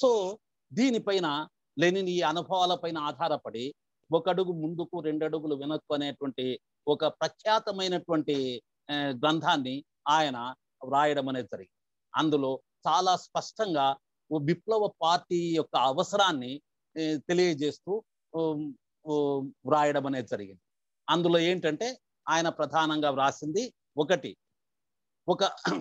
So దీనిపైన Lenin ఈ అనుభవాలపైన ఆధారపడి ఒక అడుగు ముందుకు రెండు అడుగులు వెనక్కు అనేటువంటి ఒక ప్రఖ్యాతమైనటువంటి ఆ, గ్రంథాన్ని ఆయన వ్రాయడం అనేది జరిగింది అందులో చాలా స్పష్టంగా ఓ విప్లవ పార్టీ యొక్క అవసరాన్ని ఏ, తెలియజేస్తూ ఉమ్, ఉమ్, వ్రాయడం అనేది జరిగింది అందులో ఏంటంటే ఆయన ప్రధానంగా వ్రాసింది ఒకటి ఒక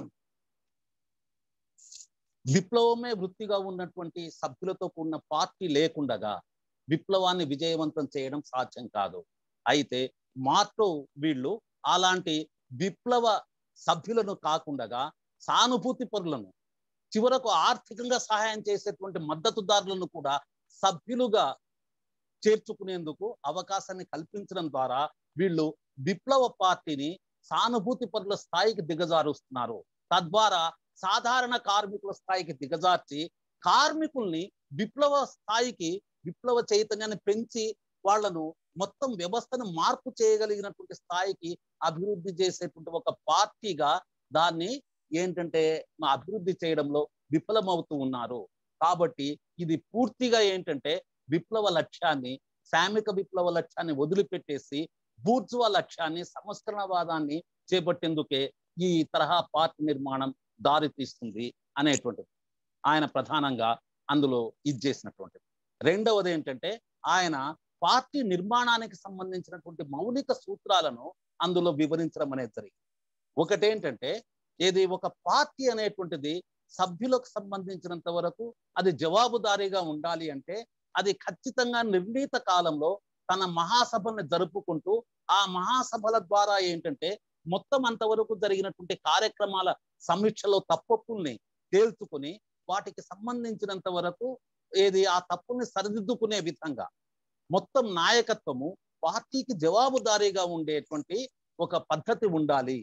విప్లవమే వృత్తిగా ఉన్నటువంటి సభ్యులతో కూడిన పార్టీ లేకుండగా విప్లవాన్ని విజయవంతం చేయడం సాధ్యం కాదు అయితే మార్టో వీళ్ళు అలాంటి విప్లవ సభ్యులను కాకుండా సానుభూతి పరులను చివరకు ఆర్థికంగా సహాయం చేసేటువంటి మద్దతుదారులను కూడా సభ్యులుగా చేర్చుకునేందుకు అవకాశాన్ని కల్పించడం ద్వారా వీళ్ళు విప్లవ పార్టీని సానుభూతి పరుల స్థాయికి దిగజారుస్తున్నారు తద్వారా సాధారణ కార్మికుల స్థాయికి దిగజార్చి కార్మికుల్ని విప్లవ స్థాయికి విప్లవ చైతన్యాన్ని పెంచి వాళ్ళను మొత్తం వ్యవస్థను మార్పు చేయగలిగినటువంటి స్థాయికి అభివృద్ధి చేసేటువంటి ఒక పార్టీగా దాన్ని ఏంటంటే మా అభివృద్ధి చేయడంలో విఫలమవుతూ ఉన్నారు కాబట్టి ఇది పూర్తిగా ఏంటంటే విప్లవ లక్ష్యాన్ని సామిక విప్లవ లక్ష్యాన్ని వదిలిపెట్టేసి బూర్జువా లక్ష్యాన్ని సంస్కరణవాదాన్ని చేపట్టేందుకే ఈ తరహా పార్టీ నిర్మాణం దారి తీస్తుంది అనేటువంటిది ఆయన ప్రధానంగా అందులో ఇది చేసినటువంటిది రెండవది ఏంటంటే ఆయన పార్టీ నిర్మాణానికి సంబంధించినటువంటి మౌలిక సూత్రాలను అందులో వివరించడం అనేది జరిగింది ఒకటేంటంటే ఏది ఒక పార్టీ అనేటువంటిది సభ్యులకు సంబంధించినంత వరకు అది జవాబుదారీగా ఉండాలి అంటే అది ఖచ్చితంగా నిర్ణీత కాలంలో తన మహాసభను జరుపుకుంటూ ఆ మహాసభల ద్వారా ఏంటంటే మొత్తం అంతవరకు జరిగినటువంటి కార్యక్రమాల సమీక్షలో తప్పప్పుల్ని తేల్చుకుని వాటికి సంబంధించినంత వరకు ఏది ఆ తప్పుల్ని సరిదిద్దుకునే విధంగా మొత్తం నాయకత్వము పార్టీకి జవాబుదారీగా ఉండేటువంటి ఒక పద్ధతి ఉండాలి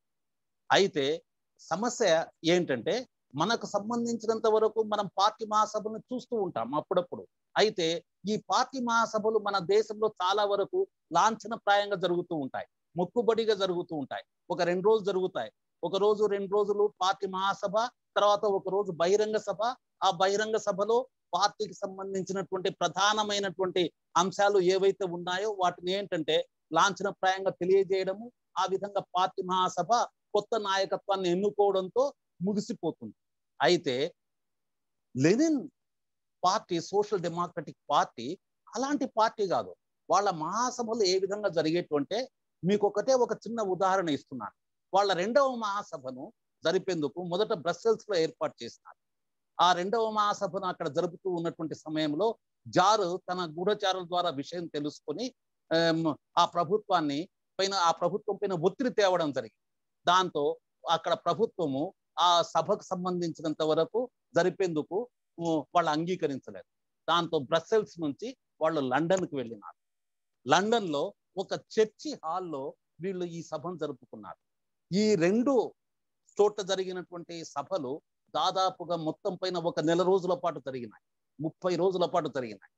అయితే సమస్య ఏంటంటే మనకు సంబంధించినంత వరకు మనం పార్టీ మహాసభను చూస్తూ ఉంటాం అప్పుడప్పుడు అయితే ఈ పార్టీ మహాసభలు మన దేశంలో చాలా వరకు లాంఛనప్రాయంగా జరుగుతూ ఉంటాయి మొక్కుబడిగా జరుగుతూ ఉంటాయి ఒక రెండు రోజులు జరుగుతాయి ఒక రోజు రెండు రోజులు పార్టీ మహాసభ తర్వాత ఒక రోజు బహిరంగ సభ ఆ బహిరంగ సభలో పార్టీకి సంబంధించినటువంటి ప్రధానమైనటువంటి అంశాలు ఏవైతే ఉన్నాయో వాటిని ఏంటంటే లాంఛనప్రాయంగా తెలియజేయడము ఆ విధంగా పార్టీ మహాసభ కొత్త నాయకత్వాన్ని ఎన్నుకోవడంతో ముగిసిపోతుంది అయితే Lenin party social democratic party అలాంటి పార్టీ కాదు వాళ్ళ మహాసభలు ఏ విధంగా జరిగేటువంటి మీకు ఒకటే ఒక చిన్న ఉదాహరణ ఇస్తున్నాను వాళ్ళ రెండవ మహాసభను జరిపేందుకు మొదట బ్రస్సెల్స్ లో ఏర్పాటు చేసినారు ఆ రెండవ మహాసభను అక్కడ జరుపుతూ ఉన్నటువంటి సమయంలో జారు తన గూఢచారుల ద్వారా విషయం తెలుసుకొని ఆమ్, ఆ ప్రభుత్వాన్ని పైన ఆ ప్రభుత్వం పైన ఒత్తిడి తేవడం జరిగింది దాంతో అక్కడ ప్రభుత్వము ఆ సభకు సంబంధించినంత వరకు జరిపేందుకు ఉ, వాళ్ళు అంగీకరించలేదు దాంతో బ్రస్సెల్స్ నుంచి వాళ్ళు లండన్కి వెళ్ళినారు లండన్ లో ఒక చర్చి హాల్లో వీళ్ళు ఈ సభను జరుపుకున్నారు ఈ రెండు చోట్ల జరిగినటువంటి సభలు దాదాపుగా మొత్తం పైన ఒక నెల రోజుల పాటు జరిగినాయి ముప్పై రోజుల పాటు జరిగినాయి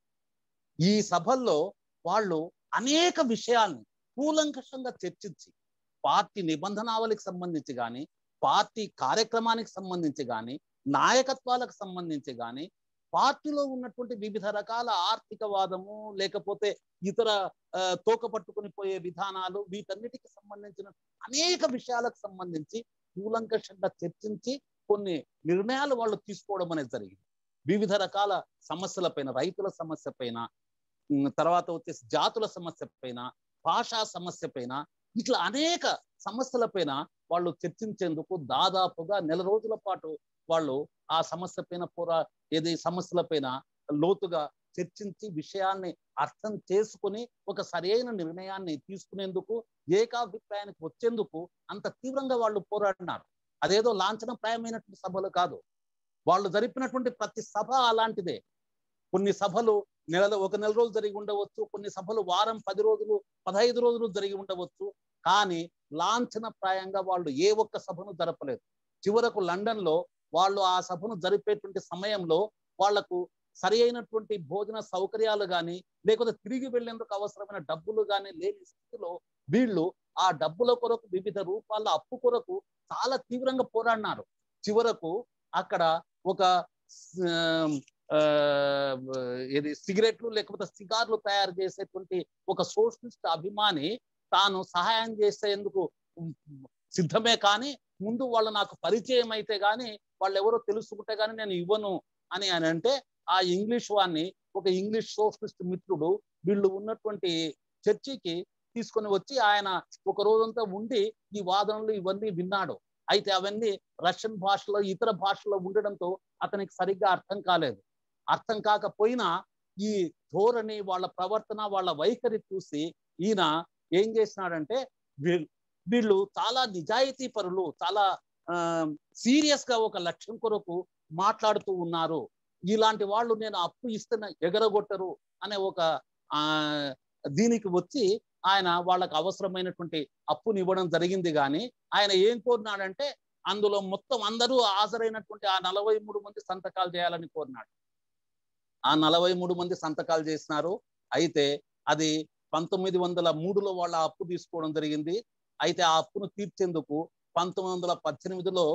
ఈ సభల్లో వాళ్ళు అనేక విషయాల్ని కూలంకషంగా చర్చించి పార్టీ నిబంధనావళికి సంబంధించి కానీ పార్టీ కార్యక్రమానికి సంబంధించి కానీ నాయకత్వాలకు సంబంధించి కానీ పార్టీలో ఉన్నటువంటి వివిధ రకాల ఆర్థికవాదము లేకపోతే ఇతర ఆ, తోక పట్టుకుని పోయే విధానాలు వీటన్నిటికి సంబంధించిన అనేక విషయాలకు సంబంధించి కూలంకషంగా చర్చించి కొన్ని నిర్ణయాలు వాళ్ళు తీసుకోవడం అనేది జరిగింది వివిధ రకాల సమస్యల పైన రైతుల సమస్య పైన ఉమ్, తర్వాత వచ్చేసి జాతుల సమస్య పైన భాషా సమస్య పైన ఇట్లా అనేక సమస్యల పైన వాళ్ళు చర్చించేందుకు దాదాపుగా నెల రోజుల పాటు వాళ్ళు ఆ సమస్య పైన పోరా ఏది సమస్యల పైన లోతుగా చర్చించి విషయాన్ని అర్థం చేసుకుని ఒక సరైన నిర్ణయాన్ని తీసుకునేందుకు ఏకాభిప్రాయానికి వచ్చేందుకు అంత తీవ్రంగా వాళ్ళు పోరాడినారు అదేదో లాంఛనప్రాయమైనటువంటి సభలు కాదు వాళ్ళు జరిపినటువంటి ప్రతి సభ అలాంటిదే కొన్ని సభలు నెలలో ఒక నెల రోజులు జరిగి ఉండవచ్చు కొన్ని సభలు వారం పది రోజులు పదహైదు రోజులు జరిగి ఉండవచ్చు కానీ లాంఛనప్రాయంగా వాళ్ళు ఏ ఒక్క సభను జరపలేదు చివరకు లండన్ లో వాళ్ళు ఆ సభను జరిపేటువంటి సమయంలో వాళ్లకు సరి అయినటువంటి భోజన సౌకర్యాలు కానీ లేకపోతే తిరిగి వెళ్లేందుకు అవసరమైన డబ్బులు కానీ లేని స్థితిలో వీళ్ళు ఆ డబ్బుల కొరకు వివిధ రూపాల అప్పు కొరకు చాలా తీవ్రంగా పోరాడినారు చివరకు అక్కడ ఒక ఆ, ఇది సిగరెట్లు లేకపోతే సిగార్లు తయారు చేసేటువంటి ఒక సోషలిస్ట్ అభిమాని తాను సహాయం చేసేందుకు సిద్ధమే కానీ ముందు వాళ్ళు నాకు పరిచయం అయితే గాని వాళ్ళు ఎవరో తెలుసుకుంటే గాని నేను ఇవ్వను అని అని అంటే ఆ ఇంగ్లీష్ వాడిని ఒక ఇంగ్లీష్ సోషలిస్ట్ మిత్రుడు వీళ్ళు ఉన్నటువంటి చర్చికి తీసుకొని వచ్చి ఆయన ఒక రోజంతా ఉండి ఈ వాదనలు ఇవన్నీ విన్నాడు అయితే అవన్నీ రష్యన్ భాషలో ఇతర భాషలో ఉండడంతో అతనికి సరిగ్గా అర్థం కాలేదు అర్థం కాకపోయినా ఈ ధోరణి వాళ్ళ ప్రవర్తన వాళ్ళ వైఖరి చూసి ఈయన ఏం చేసినాడంటే వీళ్ళు వీళ్ళు చాలా నిజాయితీ పరులు చాలా సీరియస్ గా ఒక లక్ష్యం కొరకు మాట్లాడుతూ ఉన్నారు ఇలాంటి వాళ్ళు నేను అప్పు ఇస్తున్న ఎగరగొట్టరు అనే ఒక ఆ దీనికి వచ్చి ఆయన వాళ్ళకి అవసరమైనటువంటి అప్పుని ఇవ్వడం జరిగింది కానీ ఆయన ఏం కోరినాడంటే అందులో మొత్తం అందరూ హాజరైనటువంటి ఆ నలభై మూడు మంది సంతకాలు చేయాలని కోరినాడు ఆ నలభై మూడు మంది సంతకాలు చేసినారు అయితే అది పంతొమ్మిది వందల మూడులో వాళ్ళ అప్పు తీసుకోవడం జరిగింది అయితే ఆ అప్పును తీర్చేందుకు పంతొమ్మిది వందల పద్దెనిమిదిలో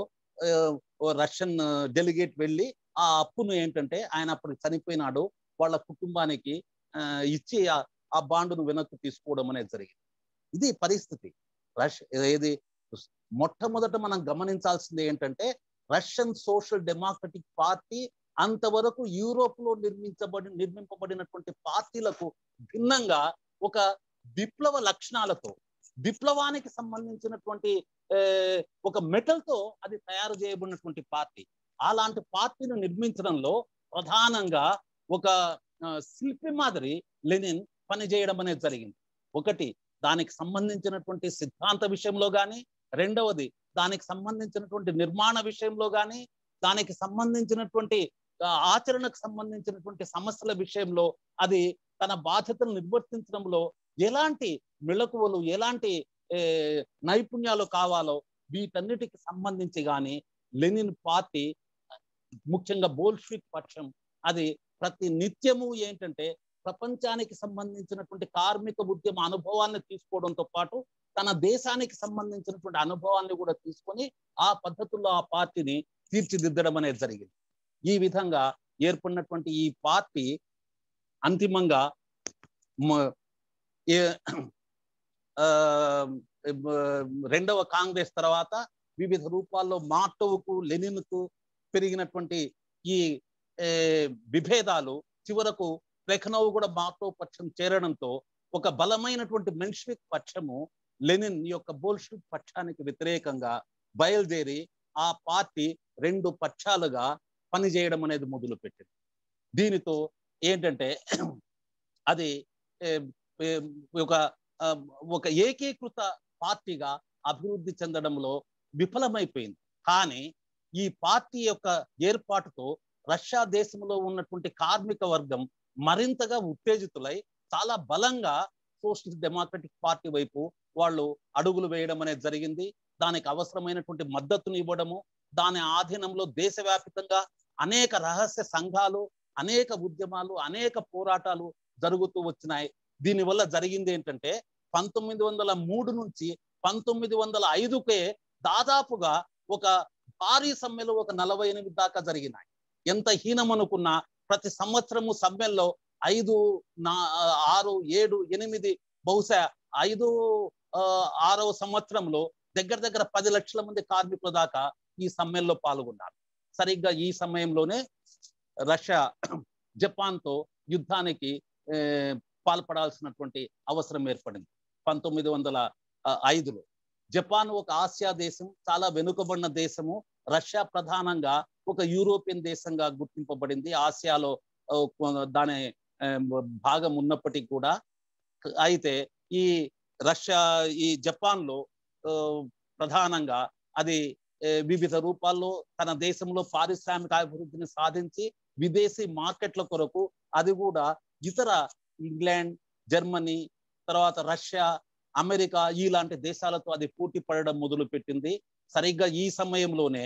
రష్యన్ డెలిగేట్ వెళ్ళి ఆ అప్పును ఏంటంటే ఆయన అప్పుడు చనిపోయినాడు వాళ్ళ కుటుంబానికి ఇచ్చి ఆ బాండును వెనక్కి తీసుకోవడం అనేది జరిగింది ఇది పరిస్థితి రష్ ఏది మొట్టమొదట మనం గమనించాల్సింది ఏంటంటే రష్యన్ సోషల్ డెమోక్రటిక్ పార్టీ అంతవరకు యూరోప్ లో నిర్మించబడి నిర్మింపబడినటువంటి పార్టీలకు భిన్నంగా ఒక విప్లవ లక్షణాలతో విప్లవానికి సంబంధించినటువంటి ఒక మెటల్తో అది తయారు చేయబడినటువంటి పార్టీ అలాంటి పార్టీని నిర్మించడంలో ప్రధానంగా ఒక శిల్పి మాదిరి లెనిన్ పనిచేయడం అనేది జరిగింది ఒకటి దానికి సంబంధించినటువంటి సిద్ధాంత విషయంలో కానీ రెండవది దానికి సంబంధించినటువంటి నిర్మాణ విషయంలో కానీ దానికి సంబంధించినటువంటి ఆచరణకు సంబంధించినటువంటి సమస్యల విషయంలో అది తన బాధ్యతను నిర్వర్తించడంలో ఎలాంటి మెళకువలు ఎలాంటి నైపుణ్యాలు కావాలో వీటన్నిటికి సంబంధించి కానీ లెనిన్ పార్టీ ముఖ్యంగా బోల్షిక్ పక్షం అది ప్రతి నిత్యము ఏంటంటే ప్రపంచానికి సంబంధించినటువంటి కార్మిక ఉద్యమ అనుభవాన్ని తీసుకోవడంతో పాటు తన దేశానికి సంబంధించినటువంటి అనుభవాన్ని కూడా తీసుకొని ఆ పద్ధతుల్లో ఆ పార్టీని తీర్చిదిద్దడం అనేది జరిగింది ఈ విధంగా ఏర్పడినటువంటి ఈ పార్టీ అంతిమంగా రెండవ కాంగ్రెస్ తర్వాత వివిధ రూపాల్లో మార్టోవుకు లెనిన్కు పెరిగినటువంటి ఈ విభేదాలు చివరకు ప్లెఖనోవ్ కూడా మార్టో పక్షం చేరడంతో ఒక బలమైనటువంటి మెన్షిక్ పక్షము లెనిన్ యొక్క బోల్షిక్ పక్షానికి వ్యతిరేకంగా బయలుదేరి ఆ పార్టీ రెండు పక్షాలుగా పనిచేయడం అనేది మొదలుపెట్టింది దీనితో ఏంటంటే అది ఒక ఒక ఏకీకృత పార్టీగా అభివృద్ధి చెందడంలో విఫలమైపోయింది కానీ ఈ పార్టీ యొక్క ఏర్పాటుతో రష్యా దేశంలో ఉన్నటువంటి కార్మిక వర్గం మరింతగా ఉత్తేజితులై చాలా బలంగా సోషలిస్ట్ డెమోక్రటిక్ పార్టీ వైపు వాళ్ళు అడుగులు వేయడం అనేది జరిగింది దానికి అవసరమైనటువంటి మద్దతును ఇవ్వడము దాని ఆధీనంలో దేశవ్యాప్తంగా అనేక రహస్య సంఘాలు అనేక ఉద్యమాలు అనేక పోరాటాలు జరుగుతూ వచ్చినాయి దీనివల్ల జరిగింది ఏంటంటే పంతొమ్మిది వందల మూడు నుంచి పంతొమ్మిది వందల ఐదుకే దాదాపుగా ఒక భారీ సమ్మెలు ఒక నలభై ఎనిమిది దాకా జరిగినాయి ఎంత హీనం అనుకున్నా ప్రతి సంవత్సరము సమ్మెల్లో ఐదు నా ఆరు ఏడు ఎనిమిది బహుశా ఐదు ఆరవ సంవత్సరంలో దగ్గర దగ్గర పది లక్షల మంది కార్మికుల దాకా ఈ సమ్మెల్లో పాల్గొన్నారు సరిగ్గా ఈ సమయంలోనే రష్యా జపాన్తో యుద్ధానికి పాల్పడాల్సినటువంటి అవసరం ఏర్పడింది పంతొమ్మిది వందల ఐదులో జపాన్ ఒక ఆసియా దేశం చాలా వెనుకబడిన దేశము రష్యా ప్రధానంగా ఒక యూరోపియన్ దేశంగా గుర్తింపబడింది ఆసియాలో దాని భాగం ఉన్నప్పటికీ కూడా అయితే ఈ రష్యా ఈ జపాన్ లో ప్రధానంగా అది వివిధ రూపాల్లో తన దేశంలో పారిశ్రామిక అభివృద్ధిని సాధించి విదేశీ మార్కెట్ల కొరకు అది కూడా ఇతర ఇంగ్లాండ్ జర్మనీ తర్వాత రష్యా అమెరికా ఇలాంటి దేశాలతో అది పోటీ పడడం మొదలు పెట్టింది సరిగ్గా ఈ సమయంలోనే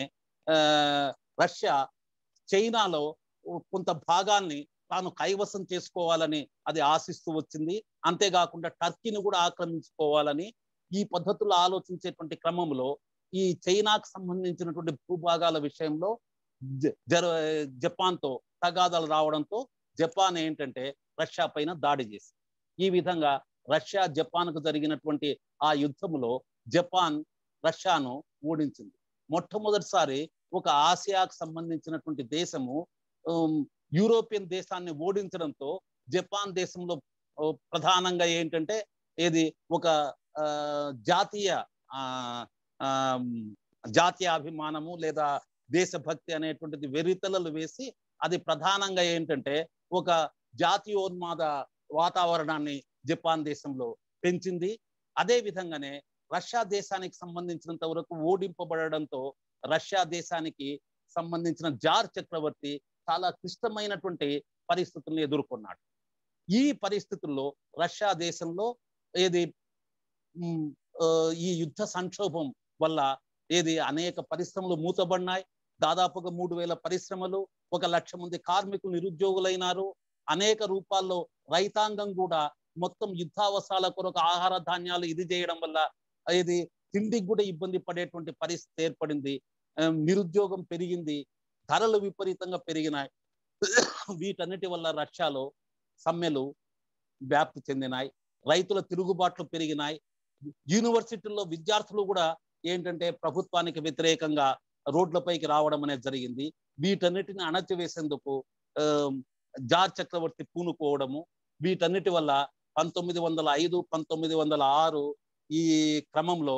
రష్యా చైనాలో కొంత భాగాన్ని తాను కైవసం చేసుకోవాలని అది ఆశిస్తూ వచ్చింది అంతేకాకుండా టర్కీని కూడా ఆక్రమించుకోవాలని ఈ పద్ధతుల్లో ఆలోచించేటువంటి క్రమంలో ఈ చైనాకు సంబంధించినటువంటి భూభాగాల విషయంలో జపాన్తో తగాదాలు రావడంతో జపాన్ ఏంటంటే రష్యా పైన దాడి చేసింది ఈ విధంగా రష్యా జపాన్కు జరిగినటువంటి ఆ యుద్ధములో జపాన్ రష్యాను ఓడించింది మొట్టమొదటిసారి ఒక ఆసియాకు సంబంధించినటువంటి దేశము ఉమ్, యూరోపియన్ దేశాన్ని ఓడించడంతో జపాన్ దేశంలో ఓ, ప్రధానంగా ఏంటంటే ఏది ఒక ఆ, జాతీయ ఆ, ఆ, జాతీయ అభిమానము లేదా దేశభక్తి అనేటువంటిది వెరితలలు వేసి అది ప్రధానంగా ఏంటంటే ఒక జాతీయోన్మాద వాతావరణాన్ని జపాన్ దేశంలో పెంచింది అదే విధంగానే రష్యా దేశానికి సంబంధించినంత వరకు ఓడింపబడడంతో రష్యా దేశానికి సంబంధించిన జార్ చక్రవర్తి చాలా క్లిష్టమైనటువంటి పరిస్థితులను ఎదుర్కొన్నాడు ఈ పరిస్థితుల్లో రష్యా దేశంలో ఏది ఉమ్, ఆ, ఈ యుద్ధ సంక్షోభం వల్ల ఏది అనేక పరిశ్రమలు మూతబడినాయి దాదాపుగా మూడు వేల పరిశ్రమలు ఒక లక్ష మంది కార్మికులు నిరుద్యోగులైనారు అనేక రూపాల్లో రైతాంగం కూడా మొత్తం యుద్ధావసరాల కొరకు ఆహార ధాన్యాలు ఇది చేయడం వల్ల ఇది తిండికి కూడా ఇబ్బంది పడేటువంటి పరిస్థితి ఏర్పడింది ఆ, నిరుద్యోగం పెరిగింది ధరలు విపరీతంగా పెరిగినాయి వీటన్నిటి వల్ల రష్యాలో సమ్మెలు వ్యాప్తి చెందినాయి రైతుల తిరుగుబాట్లు పెరిగినాయి యూనివర్సిటీల్లో విద్యార్థులు కూడా ఏంటంటే ప్రభుత్వానికి వ్యతిరేకంగా రోడ్లపైకి రావడం అనేది జరిగింది వీటన్నిటిని అణచివేసేందుకు ఆ, జార్ చక్రవర్తి పూనుకోవడము వీటన్నిటి వల్ల పంతొమ్మిది వందల ఐదు పంతొమ్మిది వందల ఆరు ఈ క్రమంలో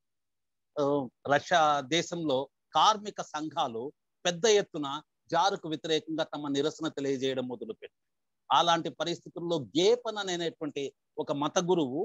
ఆ, రష్యా దేశంలో కార్మిక సంఘాలు పెద్ద ఎత్తున జారుకు వ్యతిరేకంగా తమ నిరసన తెలియజేయడం మొదలుపెట్టారు అలాంటి పరిస్థితుల్లో గేపన్ అనేటువంటి ఒక మత గురువు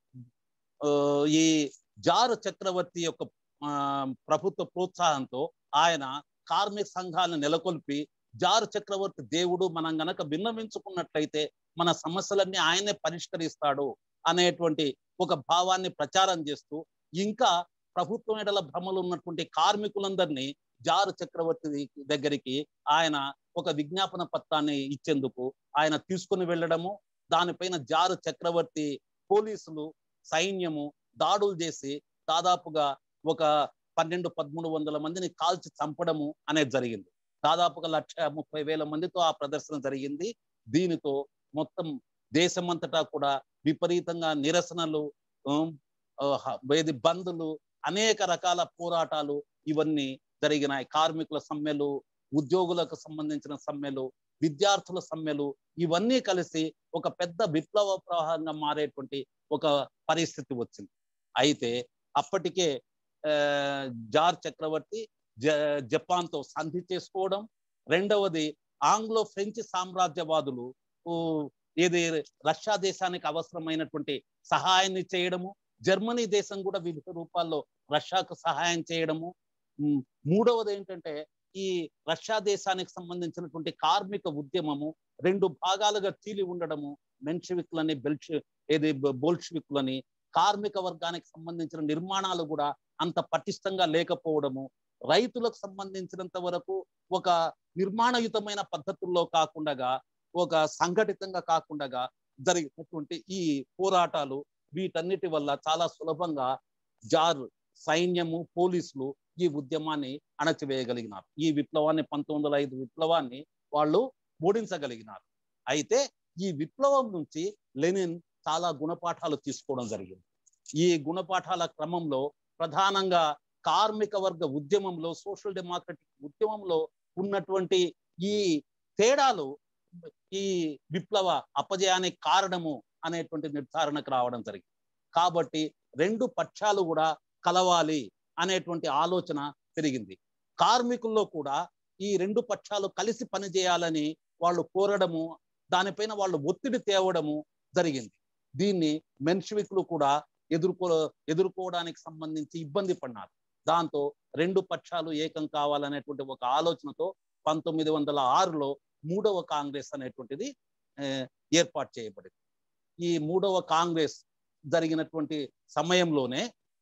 ఆ, ఈ జారు చక్రవర్తి యొక్క ఆ, ప్రభుత్వ ప్రోత్సాహంతో ఆయన కార్మిక సంఘాలను నెలకొల్పి జారు చక్రవర్తి దేవుడు మనం గనక విన్నవించుకున్నట్లయితే మన సమస్యలన్నీ ఆయనే పరిష్కరిస్తాడు అనేటువంటి ఒక భావాన్ని ప్రచారం చేస్తూ ఇంకా ప్రభుత్వం ఎడల భ్రమలు ఉన్నటువంటి కార్మికులందరినీ జారు చక్రవర్తి దగ్గరికి ఆయన ఒక విజ్ఞాపన పత్రాన్ని ఇచ్చేందుకు ఆయన తీసుకుని వెళ్ళడము దానిపైన జారు చక్రవర్తి పోలీసులు సైన్యము దాడులు చేసి దాదాపుగా ఒక పన్నెండు పదమూడు వందల మందిని కాల్చి చంపడము అనేది జరిగింది దాదాపుగా లక్ష ముప్పై వేల మందితో ఆ ప్రదర్శన జరిగింది దీనితో మొత్తం దేశమంతటా కూడా విపరీతంగా నిరసనలు ఉమ్, ఆ, హ- వేది బందులు అనేక రకాల పోరాటాలు ఇవన్నీ జరిగినాయి కార్మికుల సమ్మెలు ఉద్యోగులకు సంబంధించిన సమ్మెలు విద్యార్థుల సమ్మెలు ఇవన్నీ కలిసి ఒక పెద్ద విప్లవ ప్రవాహంగా మారేటువంటి ఒక పరిస్థితి వచ్చింది అయితే అప్పటికే ఆ, జార్ చక్రవర్తి జ జపాన్తో సంధి చేసుకోవడం రెండవది ఆంగ్లో ఫ్రెంచ్ సామ్రాజ్యవాదులు ఊ, ఏది రష్యా దేశానికి అవసరమైనటువంటి సహాయాన్ని చేయడము జర్మనీ దేశం కూడా వివిధ రూపాల్లో రష్యాకు సహాయం చేయడము ఉమ్, మూడవది ఏంటంటే ఈ రష్యా దేశానికి సంబంధించినటువంటి కార్మిక ఉద్యమము రెండు భాగాలుగా చీలి ఉండడము మెన్షివిక్లని బెల్ష్ ఏది బ- బోల్షివిక్లని కార్మిక వర్గానికి సంబంధించిన నిర్మాణాలు కూడా అంత పటిష్టంగా లేకపోవడము రైతులకు సంబంధించినంత వరకు ఒక నిర్మాణయుతమైన పద్ధతుల్లో కాకుండా ఒక సంఘటితంగా కాకుండా జరిగినటువంటి ఈ పోరాటాలు వీటన్నిటి వల్ల చాలా సులభంగా జార్ సైన్యము పోలీసులు ఈ ఉద్యమాన్ని అణచివేయగలిగినారు ఈ విప్లవాన్ని పంతొమ్మిది వందల ఐదు విప్లవాన్ని వాళ్ళు ఓడించగలిగినారు అయితే ఈ విప్లవం నుంచి లెనిన్ చాలా గుణపాఠాలు తీసుకోవడం జరిగింది ఈ గుణపాఠాల క్రమంలో ప్రధానంగా కార్మిక వర్గ ఉద్యమంలో సోషల్ డెమోక్రటిక్ ఉద్యమంలో ఉన్నటువంటి ఈ తేడాలు ఈ విప్లవ అపజయానికి కారణము అనేటువంటి నిర్ధారణకు రావడం జరిగింది కాబట్టి రెండు పక్షాలు కూడా కలవాలి అనేటువంటి ఆలోచన పెరిగింది కార్మికుల్లో కూడా ఈ రెండు పక్షాలు కలిసి పనిచేయాలని వాళ్ళు కోరడము దానిపైన వాళ్ళు ఒత్తిడి తేవడము జరిగింది దీన్ని మెన్షివిక్లు కూడా ఎదుర్కో ఎదుర్కోవడానికి సంబంధించి ఇబ్బంది పడినారు దాంతో రెండు పక్షాలు ఏకం కావాలనేటువంటి ఒక ఆలోచనతో పంతొమ్మిది వందల ఆరులో మూడవ కాంగ్రెస్ అనేటువంటిది ఆ, ఏర్పాటు చేయబడింది ఈ మూడవ కాంగ్రెస్ జరిగినటువంటి సమయంలోనే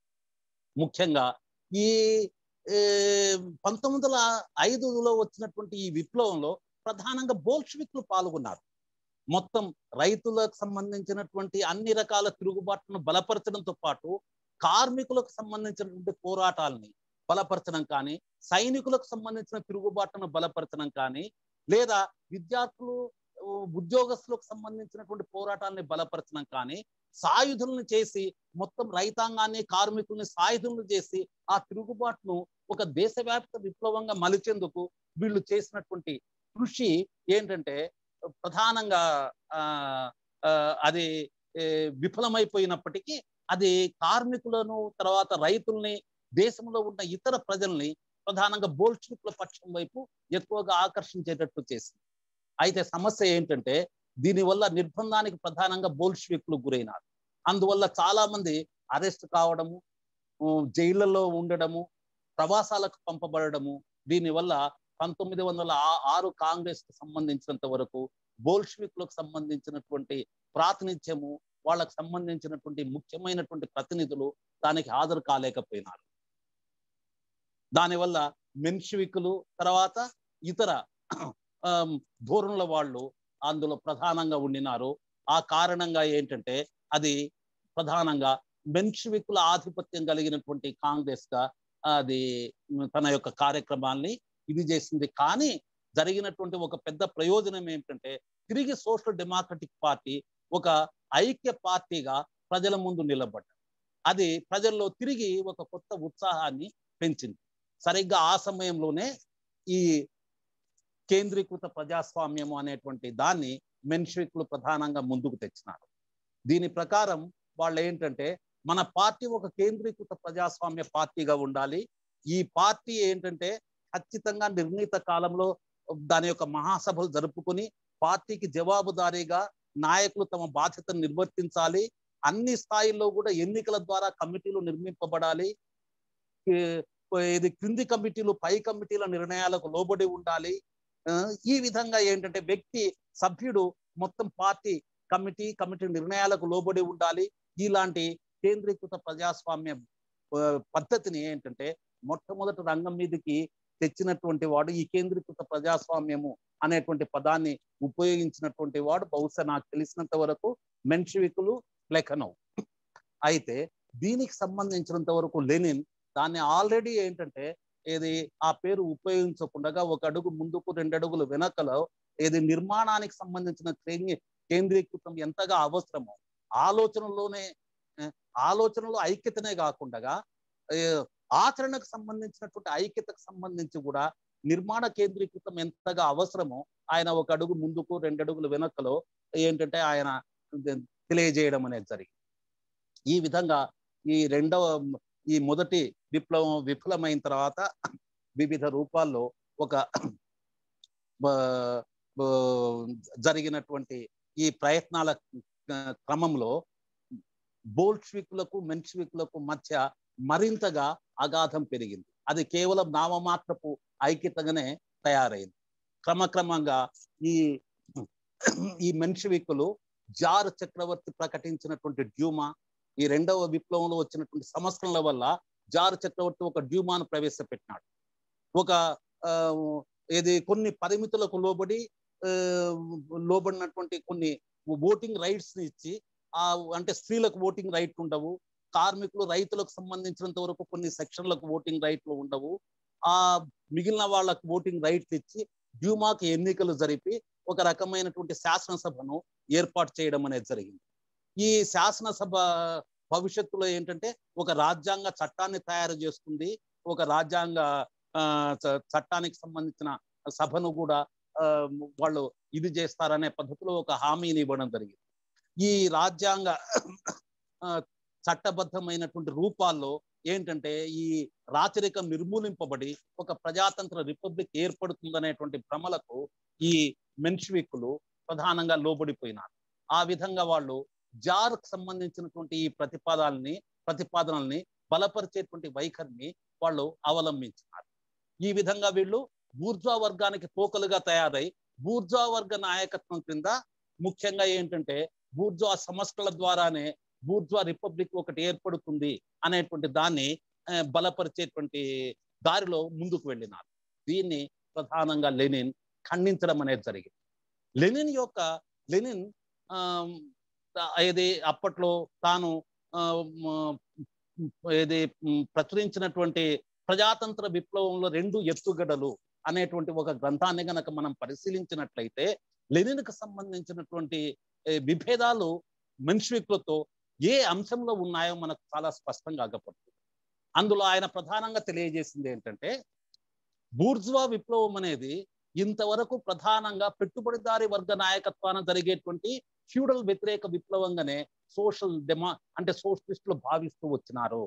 ముఖ్యంగా ఈ ఏ, పంతొమ్మిది వందల ఐదులో వచ్చినటువంటి ఈ విప్లవంలో ప్రధానంగా బోల్షివిక్లు పాల్గొన్నారు మొత్తం రైతులకు సంబంధించినటువంటి అన్ని రకాల తిరుగుబాట్లను బలపరచడంతో పాటు కార్మికులకు సంబంధించినటువంటి పోరాటాలని బలపరచడం కానీ సైనికులకు సంబంధించిన తిరుగుబాటును బలపరచడం కానీ లేదా విద్యార్థులు ఉ, ఉద్యోగస్తులకు సంబంధించినటువంటి పోరాటాన్ని బలపరచడం కానీ సాయుధులను చేసి మొత్తం రైతాంగాన్ని కార్మికుల్ని సాయుధులను చేసి ఆ తిరుగుబాటును ఒక దేశవ్యాప్త విప్లవంగా మలిచేందుకు వీళ్ళు చేసినటువంటి కృషి ఏంటంటే ప్రధానంగా ఆ ఆ, అది ఏ, విఫలమైపోయినప్పటికీ అది కార్మికులను తర్వాత రైతుల్ని దేశంలో ఉన్న ఇతర ప్రజల్ని ప్రధానంగా బోల్షిక్ల పక్షం వైపు ఎక్కువగా ఆకర్షించేటట్టు చేసింది అయితే సమస్య ఏంటంటే దీనివల్ల నిర్బంధానికి ప్రధానంగా బోల్షిక్లు గురైనారు అందువల్ల చాలా మంది అరెస్ట్ కావడము ఉ, జైళ్ళలో ఉండడము ప్రవాసాలకు పంపబడము దీనివల్ల పంతొమ్మిది వందల ఆ- ఆరు కాంగ్రెస్ కు సంబంధించినంత వరకు బోల్షివిక్లకు సంబంధించినటువంటి ప్రాతినిధ్యము వాళ్ళకు సంబంధించినటువంటి ముఖ్యమైనటువంటి ప్రతినిధులు దానికి హాజరు కాలేకపోయినారు దానివల్ల మెన్షివికులు తర్వాత ఇతర ఆమ్, ధోరణుల వాళ్ళు అందులో ప్రధానంగా ఉండినారు ఆ కారణంగా ఏంటంటే అది ప్రధానంగా మెన్షివికుల ఆధిపత్యం కలిగినటువంటి కాంగ్రెస్ గా అది తన యొక్క కార్యక్రమాల్ని ఇది చేసింది కానీ జరిగినటువంటి ఒక పెద్ద ప్రయోజనం ఏంటంటే తిరిగి సోషల్ డెమోక్రటిక్ పార్టీ ఒక ఐక్య పార్టీగా ప్రజల ముందు నిలబడ్డారు అది ప్రజల్లో తిరిగి ఒక కొత్త ఉత్సాహాన్ని పెంచింది సరిగ్గా ఆ సమయంలోనే ఈ కేంద్రీకృత ప్రజాస్వామ్యము అనేటువంటి దాన్ని మెన్షిక్లు ప్రధానంగా ముందుకు తెచ్చినారు దీని ప్రకారం వాళ్ళు ఏంటంటే మన పార్టీ ఒక కేంద్రీకృత ప్రజాస్వామ్య పార్టీగా ఉండాలి ఈ పార్టీ ఏంటంటే ఖచ్చితంగా నిర్ణీత కాలంలో దాని యొక్క మహాసభలు జరుపుకొని పార్టీకి జవాబుదారీగా నాయకులు తమ బాధ్యతను నిర్వర్తించాలి అన్ని స్థాయిల్లో కూడా ఎన్నికల ద్వారా కమిటీలు నిర్మింపబడాలి ఏ- ఇది క్రింది కమిటీలు పై కమిటీల నిర్ణయాలకు లోబడి ఉండాలి ఆ, ఈ విధంగా ఏంటంటే వ్యక్తి సభ్యుడు మొత్తం పార్టీ కమిటీ కమిటీ నిర్ణయాలకు లోబడి ఉండాలి ఇలాంటి కేంద్రీకృత ప్రజాస్వామ్య ఆ, పద్ధతిని ఏంటంటే మొట్టమొదటి రంగం మీదకి తెచ్చినటువంటి వాడు ఈ కేంద్రీకృత ప్రజాస్వామ్యము అనేటువంటి పదాన్ని ఉపయోగించినటువంటి వాడు బహుశా నాకు తెలిసినంత వరకు మెన్షివికులు లెఖనవ్ అయితే దీనికి సంబంధించినంత వరకు లెనిన్ దాన్ని ఆల్రెడీ ఏంటంటే ఏది ఆ పేరు ఉపయోగించకుండా ఒక అడుగు ముందుకు రెండు అడుగులు వెనకలో ఏది నిర్మాణానికి సంబంధించిన కేంద్రీ- కేంద్రీకృతం ఎంతగా అవసరమో ఆలోచనలోనే ఆ, ఆలోచనలో ఐక్యతనే కాకుండా ఏ, ఆచరణకు సంబంధించినటువంటి ఐక్యతకు సంబంధించి కూడా నిర్మాణ కేంద్రీకృతం ఎంతగా అవసరమో ఆయన ఒక అడుగు ముందుకు రెండు అడుగులు వెనకలో ఏంటంటే ఆయన తెలియజేయడం అనేది జరిగింది ఈ విధంగా ఈ రెండవ ఈ మొదటి విప్లవం విఫలమైన తర్వాత వివిధ రూపాల్లో ఒక బ- బ- జరిగినటువంటి ఈ ప్రయత్నాల ఆ, క్రమంలో బోల్ష్వికులకు మెన్షివికులకు మధ్య మరింతగా అగాధం పెరిగింది అది కేవలం నామమాత్రపు ఐక్యతగానే తయారైంది క్రమక్రమంగా ఈ ఈ మెన్షివికులు జార్ చక్రవర్తి ప్రకటించినటువంటి డ్యూమా ఈ రెండవ విప్లవంలో వచ్చినటువంటి సంస్కరణల వల్ల జార్ చక్రవర్తి ఒక డ్యూమాను ప్రవేశపెట్టినాడు ఒక ఆ, ఏది కొన్ని పరిమితులకు లోబడి ఆ, లోబడినటువంటి కొన్ని ఓటింగ్ రైట్స్ ని ఇచ్చి ఆ అంటే స్త్రీలకు ఓటింగ్ రైట్ ఉండవు కార్మికులు రైతులకు సంబంధించినంత వరకు కొన్ని సెక్షన్లకు ఓటింగ్ రైట్లు ఉండవు ఆ మిగిలిన వాళ్ళకు ఓటింగ్ రైట్లు ఇచ్చి డ్యూమాకి ఎన్నికలు జరిపి ఒక రకమైనటువంటి శాసనసభను ఏర్పాటు చేయడం అనేది జరిగింది ఈ శాసనసభ భవిష్యత్తులో ఏంటంటే ఒక రాజ్యాంగ చట్టాన్ని తయారు చేస్తుంది ఒక రాజ్యాంగ ఆ, చ- చట్టానికి సంబంధించిన సభను కూడా ఆ, వాళ్ళు ఇది చేస్తారనే పద్ధతిలో ఒక హామీని ఇవ్వడం జరిగింది ఈ రాజ్యాంగ ఆ, చట్టబద్ధమైనటువంటి రూపాల్లో ఏంటంటే ఈ రాచరికం నిర్మూలింపబడి ఒక ప్రజాతంత్ర రిపబ్లిక్ ఏర్పడుతుందనేటువంటి భ్రమలకు ఈ మెన్షివిక్కులు ప్రధానంగా లోబడిపోయినారు ఆ విధంగా వాళ్ళు జార్కు సంబంధించినటువంటి ఈ ప్రతిపాదాలని ప్రతిపాదనల్ని బలపరిచేటువంటి వైఖరిని వాళ్ళు అవలంబించినారు ఈ విధంగా వీళ్ళు బూర్జా వర్గానికి తోకలుగా తయారై బూర్జా వర్గ నాయకత్వం కింద ముఖ్యంగా ఏంటంటే బూర్జా సంస్థల ద్వారానే బూర్జా రిపబ్లిక్ ఒకటి ఏర్పడుతుంది అనేటువంటి దాన్ని ఆ, బలపరిచేటువంటి దారిలో ముందుకు వెళ్ళినారు దీన్ని ప్రధానంగా లెనిన్ ఖండించడం అనేది జరిగింది లెనిన్ యొక్క లెనిన్ ఆ, ఏది అప్పట్లో తాను ఆ, మ, ఏది మ్, ప్రచురించినటువంటి ప్రజాతంత్ర విప్లవంలో రెండు ఎత్తుగడలు అనేటువంటి ఒక గ్రంథాన్ని గనక మనం పరిశీలించినట్లయితే లెనిన్కు సంబంధించినటువంటి ఏ, విభేదాలు మెన్షివిక్లతో ఏ అంశంలో ఉన్నాయో మనకు చాలా స్పష్టంగా అగపడుతుంది అందులో ఆయన ప్రధానంగా తెలియజేసింది ఏంటంటే బూర్జువా విప్లవం అనేది ఇంతవరకు ప్రధానంగా పెట్టుబడిదారి వర్గ నాయకత్వాన జరిగేటువంటి ఫ్యూడల్ వ్యతిరేక విప్లవంగానే సోషల్ డెమా అంటే సోషలిస్టులు భావిస్తూ వచ్చినారు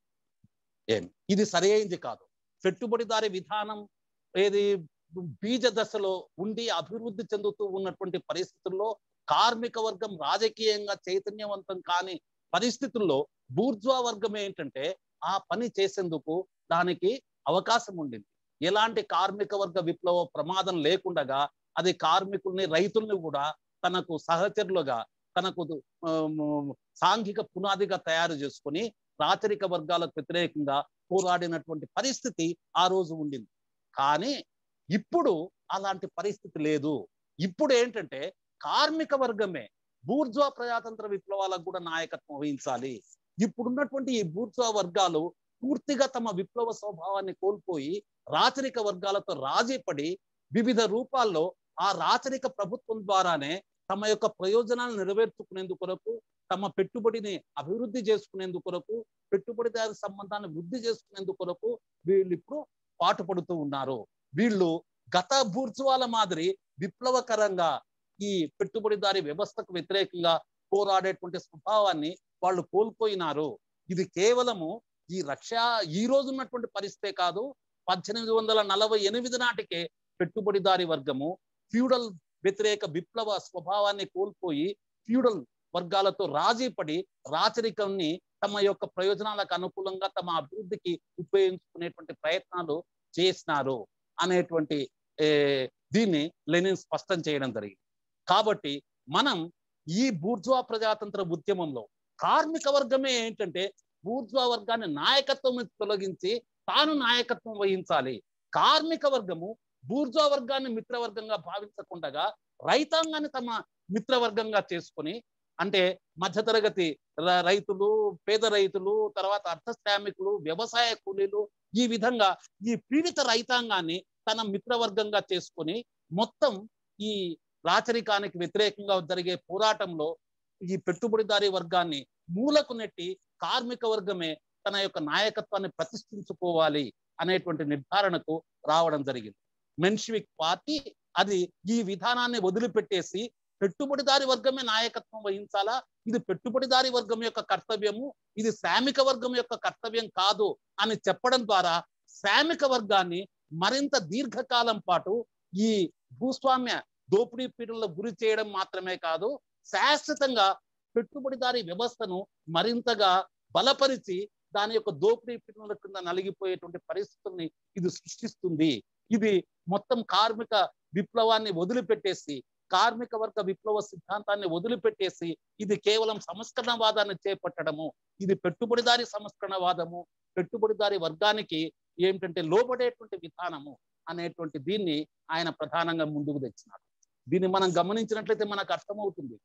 ఏం ఇది సరైనది కాదు పెట్టుబడిదారి విధానం ఏది బీజ దశలో ఉండి అభివృద్ధి చెందుతూ ఉన్నటువంటి పరిస్థితుల్లో కార్మిక వర్గం రాజకీయంగా చైతన్యవంతం కాని పరిస్థితుల్లో బూర్జ్వా వర్గం ఏంటంటే ఆ పని చేసేందుకు దానికి అవకాశం ఉండింది ఎలాంటి కార్మిక వర్గ విప్లవ ప్రమాదం లేకుండగా అది కార్మికుల్ని రైతుల్ని కూడా తనకు సహచరులుగా తనకు ఆమ్, సాంఘిక పునాదిగా తయారు చేసుకొని రాచరిక వర్గాలకు వ్యతిరేకంగా పోరాడినటువంటి పరిస్థితి ఆ రోజు ఉండింది కానీ ఇప్పుడు అలాంటి పరిస్థితి లేదు ఇప్పుడు ఏంటంటే కార్మిక వర్గమే బూర్జువా ప్రజాతంత్ర విప్లవాలకు కూడా నాయకత్వం వహించాలి ఇప్పుడున్నటువంటి ఈ బూర్జువా వర్గాలు పూర్తిగా తమ విప్లవ స్వభావాన్ని కోల్పోయి రాచరిక వర్గాలతో రాజీపడి వివిధ రూపాల్లో ఆ రాచరిక ప్రభుత్వం ద్వారానే తమ యొక్క ప్రయోజనాలను నెరవేర్చుకునేందుకు కొరకు తమ పెట్టుబడిని అభివృద్ధి చేసుకునేందుకు కొరకు పెట్టుబడిదారు సంబంధాన్ని వృద్ధి చేసుకునేందుకు కొరకు వీళ్ళు ఇప్పుడు పాటుపడుతూ ఉన్నారు వీళ్ళు గత బూర్జువాల మాదిరి విప్లవకరంగా ఈ పెట్టుబడిదారి వ్యవస్థకు వ్యతిరేకంగా పోరాడేటువంటి స్వభావాన్ని వాళ్ళు కోల్పోయినారు ఇది కేవలము ఈ రక్ష ఈ రోజు ఉన్నటువంటి పరిస్థితే కాదు పద్దెనిమిది వందల నలభై ఎనిమిది నాటికే పెట్టుబడిదారి వర్గము ఫ్యూడల్ వ్యతిరేక విప్లవ స్వభావాన్ని కోల్పోయి ఫ్యూడల్ వర్గాలతో రాజీపడి రాచరికాన్ని తమ యొక్క ప్రయోజనాలకు అనుకూలంగా తమ అభివృద్ధికి ఉపయోగించుకునేటువంటి ప్రయత్నాలు చేసినారు అనేటువంటి ఏ, దీన్ని లెనిన్ స్పష్టం చేయడం జరిగింది కాబట్టి మనం ఈ బూర్జువా ప్రజాతంత్ర ఉద్యమంలో కార్మిక వర్గమే ఏంటంటే బూర్జువా వర్గాన్ని నాయకత్వం నుంచి తొలగించి తాను నాయకత్వం వహించాలి కార్మిక వర్గము బూర్జువా వర్గాన్ని మిత్రవర్గంగా భావించకుండా రైతాంగాన్ని తమ మిత్రవర్గంగా చేసుకొని అంటే మధ్యతరగతి ర- రైతులు పేద రైతులు తర్వాత అర్థ శ్రామికులు వ్యవసాయ కూలీలు ఈ విధంగా ఈ పీడిత రైతాంగాన్ని తన మిత్రవర్గంగా చేసుకొని మొత్తం ఈ రాచరికానికి వ్యతిరేకంగా జరిగే పోరాటంలో ఈ పెట్టుబడిదారీ వర్గాన్ని మూలకు నెట్టి కార్మిక వర్గమే తన యొక్క నాయకత్వాన్ని ప్రతిష్ఠించుకోవాలి అనేటువంటి నిర్ధారణకు రావడం జరిగింది మెన్షివిక్ పార్టీ అది ఈ విధానాన్ని వదిలిపెట్టేసి పెట్టుబడిదారి వర్గమే నాయకత్వం వహించాలా ఇది పెట్టుబడిదారి వర్గం యొక్క కర్తవ్యము ఇది శ్రామిక వర్గం యొక్క కర్తవ్యం కాదు అని చెప్పడం ద్వారా శ్రామిక వర్గాన్ని మరింత దీర్ఘకాలం పాటు ఈ భూస్వామ్య దోపిడీ పీడలకు గురి చేయడం మాత్రమే కాదు శాశ్వతంగా పెట్టుబడిదారి వ్యవస్థను మరింతగా బలపరిచి దాని యొక్క దోపిడీ పీడల కింద నలిగిపోయేటువంటి పరిస్థితుల్ని ఇది సృష్టిస్తుంది ఇది మొత్తం కార్మిక విప్లవాన్ని వదిలిపెట్టేసి కార్మిక వర్గ విప్లవ సిద్ధాంతాన్ని వదిలిపెట్టేసి ఇది కేవలం సంస్కరణవాదాన్ని చేపట్టడము ఇది పెట్టుబడిదారి సంస్కరణవాదము పెట్టుబడిదారి వర్గానికి ఏమిటంటే లోబడేటువంటి విధానము అనేటువంటి దీన్ని ఆయన ప్రధానంగా ముందుకు తెచ్చినాడు దీన్ని మనం గమనించినట్లయితే మనకు అర్థమవుతుంది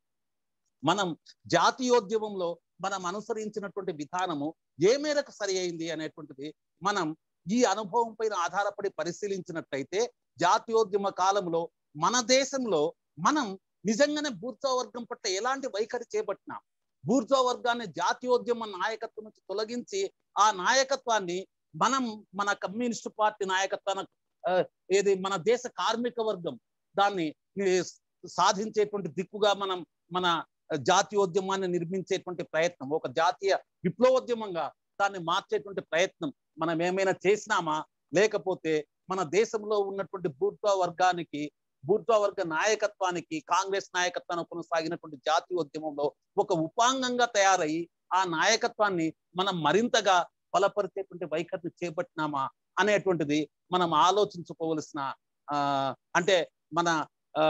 మనం జాతీయోద్యమంలో మనం అనుసరించినటువంటి విధానము ఏ మేరకు సరి అయింది అనేటువంటిది మనం ఈ అనుభవం పైన ఆధారపడి పరిశీలించినట్లయితే జాతీయోద్యమ కాలంలో మన దేశంలో మనం నిజంగానే బూర్జా వర్గం పట్ల ఎలాంటి వైఖరి చేపట్టినాం బూర్జా వర్గాన్ని జాతీయోద్యమ నాయకత్వం నుంచి తొలగించి ఆ నాయకత్వాన్ని మనం మన కమ్యూనిస్టు పార్టీ నాయకత్వాన్ని ఆ, ఏది మన దేశ కార్మిక వర్గం దాన్ని ఈ, సాధించేటువంటి దిక్కుగా మనం మన జాతీయోద్యమాన్ని నిర్మించేటువంటి ప్రయత్నం ఒక జాతీయ విప్లవోద్యమంగా దాన్ని మార్చేటువంటి ప్రయత్నం మనం ఏమైనా చేసినామా లేకపోతే మన దేశంలో ఉన్నటువంటి బూర్జా వర్గానికి బూర్జా వర్గ నాయకత్వానికి కాంగ్రెస్ నాయకత్వాన్ని కొనసాగినటువంటి జాతీయోద్యమంలో ఒక ఉపాంగంగా తయారయ్యి ఆ నాయకత్వాన్ని మనం మరింతగా బలపరిచేటువంటి వైఖరిని చేపట్టినామా అనేటువంటిది మనం ఆలోచించుకోవలసిన ఆ అంటే మన ఆ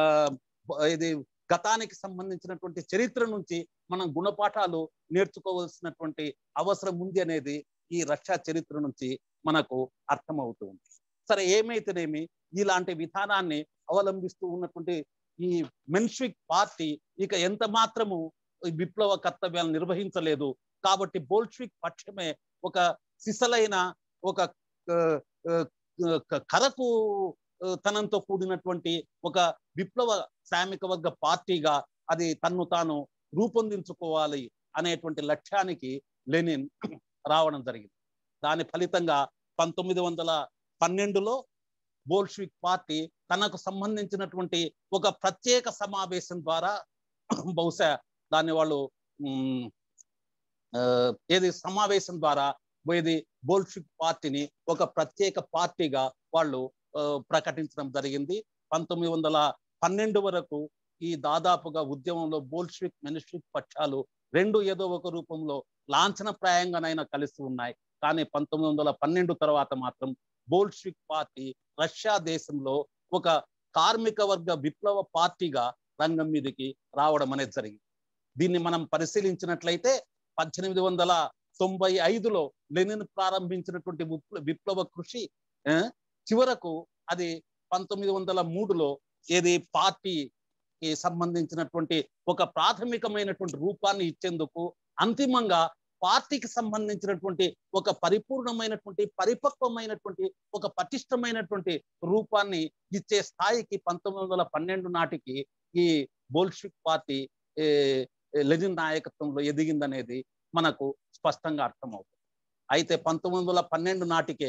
ఇది గతానికి సంబంధించినటువంటి చరిత్ర నుంచి మనం గుణపాఠాలు నేర్చుకోవలసినటువంటి అవసరం ఉంది అనేది ఈ రక్షా చరిత్ర నుంచి మనకు అర్థమవుతూ ఉంది సరే ఏమైతేనేమి ఇలాంటి విధానాన్ని అవలంబిస్తూ ఉన్నటువంటి ఈ మెన్షిక్ పార్టీ ఇక ఎంత మాత్రము ఈ విప్లవ కర్తవ్యాలను నిర్వహించలేదు కాబట్టి బోల్షిక్ పక్షమే ఒక సిసలైన ఒక ఆ, ఆ, క- కరకు ఆ, తనంతో కూడినటువంటి ఒక విప్లవ శ్రామిక వర్గ పార్టీగా అది తన్ను తాను రూపొందించుకోవాలి అనేటువంటి లక్ష్యానికి లెనిన్ రావడం జరిగింది దాని ఫలితంగా పంతొమ్మిది వందల పన్నెండులో బోల్షివిక్ పార్టీ తనకు సంబంధించినటువంటి ఒక ప్రత్యేక సమావేశం ద్వారా బహుశా దాన్ని వాళ్ళు ఉమ్, ఆ, ఏది సమావేశం ద్వారా ఏది బోల్షిక్ పార్టీని ఒక ప్రత్యేక పార్టీగా వాళ్ళు ఆ, ప్రకటించడం జరిగింది పంతొమ్మిది వందల పన్నెండు వరకు ఈ దాదాపుగా ఉద్యమంలో బోల్షిక్ మెనిస్ట్రిక్ పక్షాలు రెండు ఏదో ఒక రూపంలో లాంఛనప్రాయంగానైనా కలిసి ఉన్నాయి కానీ పంతొమ్మిది వందల పన్నెండు తర్వాత మాత్రం బోల్షిక్ పార్టీ రష్యా దేశంలో ఒక కార్మిక వర్గ విప్లవ పార్టీగా రంగం మీదకి రావడం అనేది జరిగింది దీన్ని మనం పరిశీలించినట్లయితే పద్దెనిమిది వందల తొంభై ఐదులో లెనిన్ ప్రారంభించినటువంటి విప్ల- విప్లవ కృషి ఆ, చివరకు అది పంతొమ్మిది వందల మూడులో ఏది పార్టీకి సంబంధించినటువంటి ఒక ప్రాథమికమైనటువంటి రూపాన్ని ఇచ్చేందుకు అంతిమంగా పార్టీకి సంబంధించినటువంటి ఒక పరిపూర్ణమైనటువంటి పరిపక్వమైనటువంటి ఒక పటిష్టమైనటువంటి రూపాన్ని ఇచ్చే స్థాయికి పంతొమ్మిది వందల పన్నెండు నాటికి ఈ బోల్షిక్ పార్టీ ఏ, లెనిన్ నాయకత్వంలో ఎదిగిందనేది మనకు స్పష్టంగా అర్థమవుతుంది అయితే పంతొమ్మిది వందల పన్నెండు నాటికే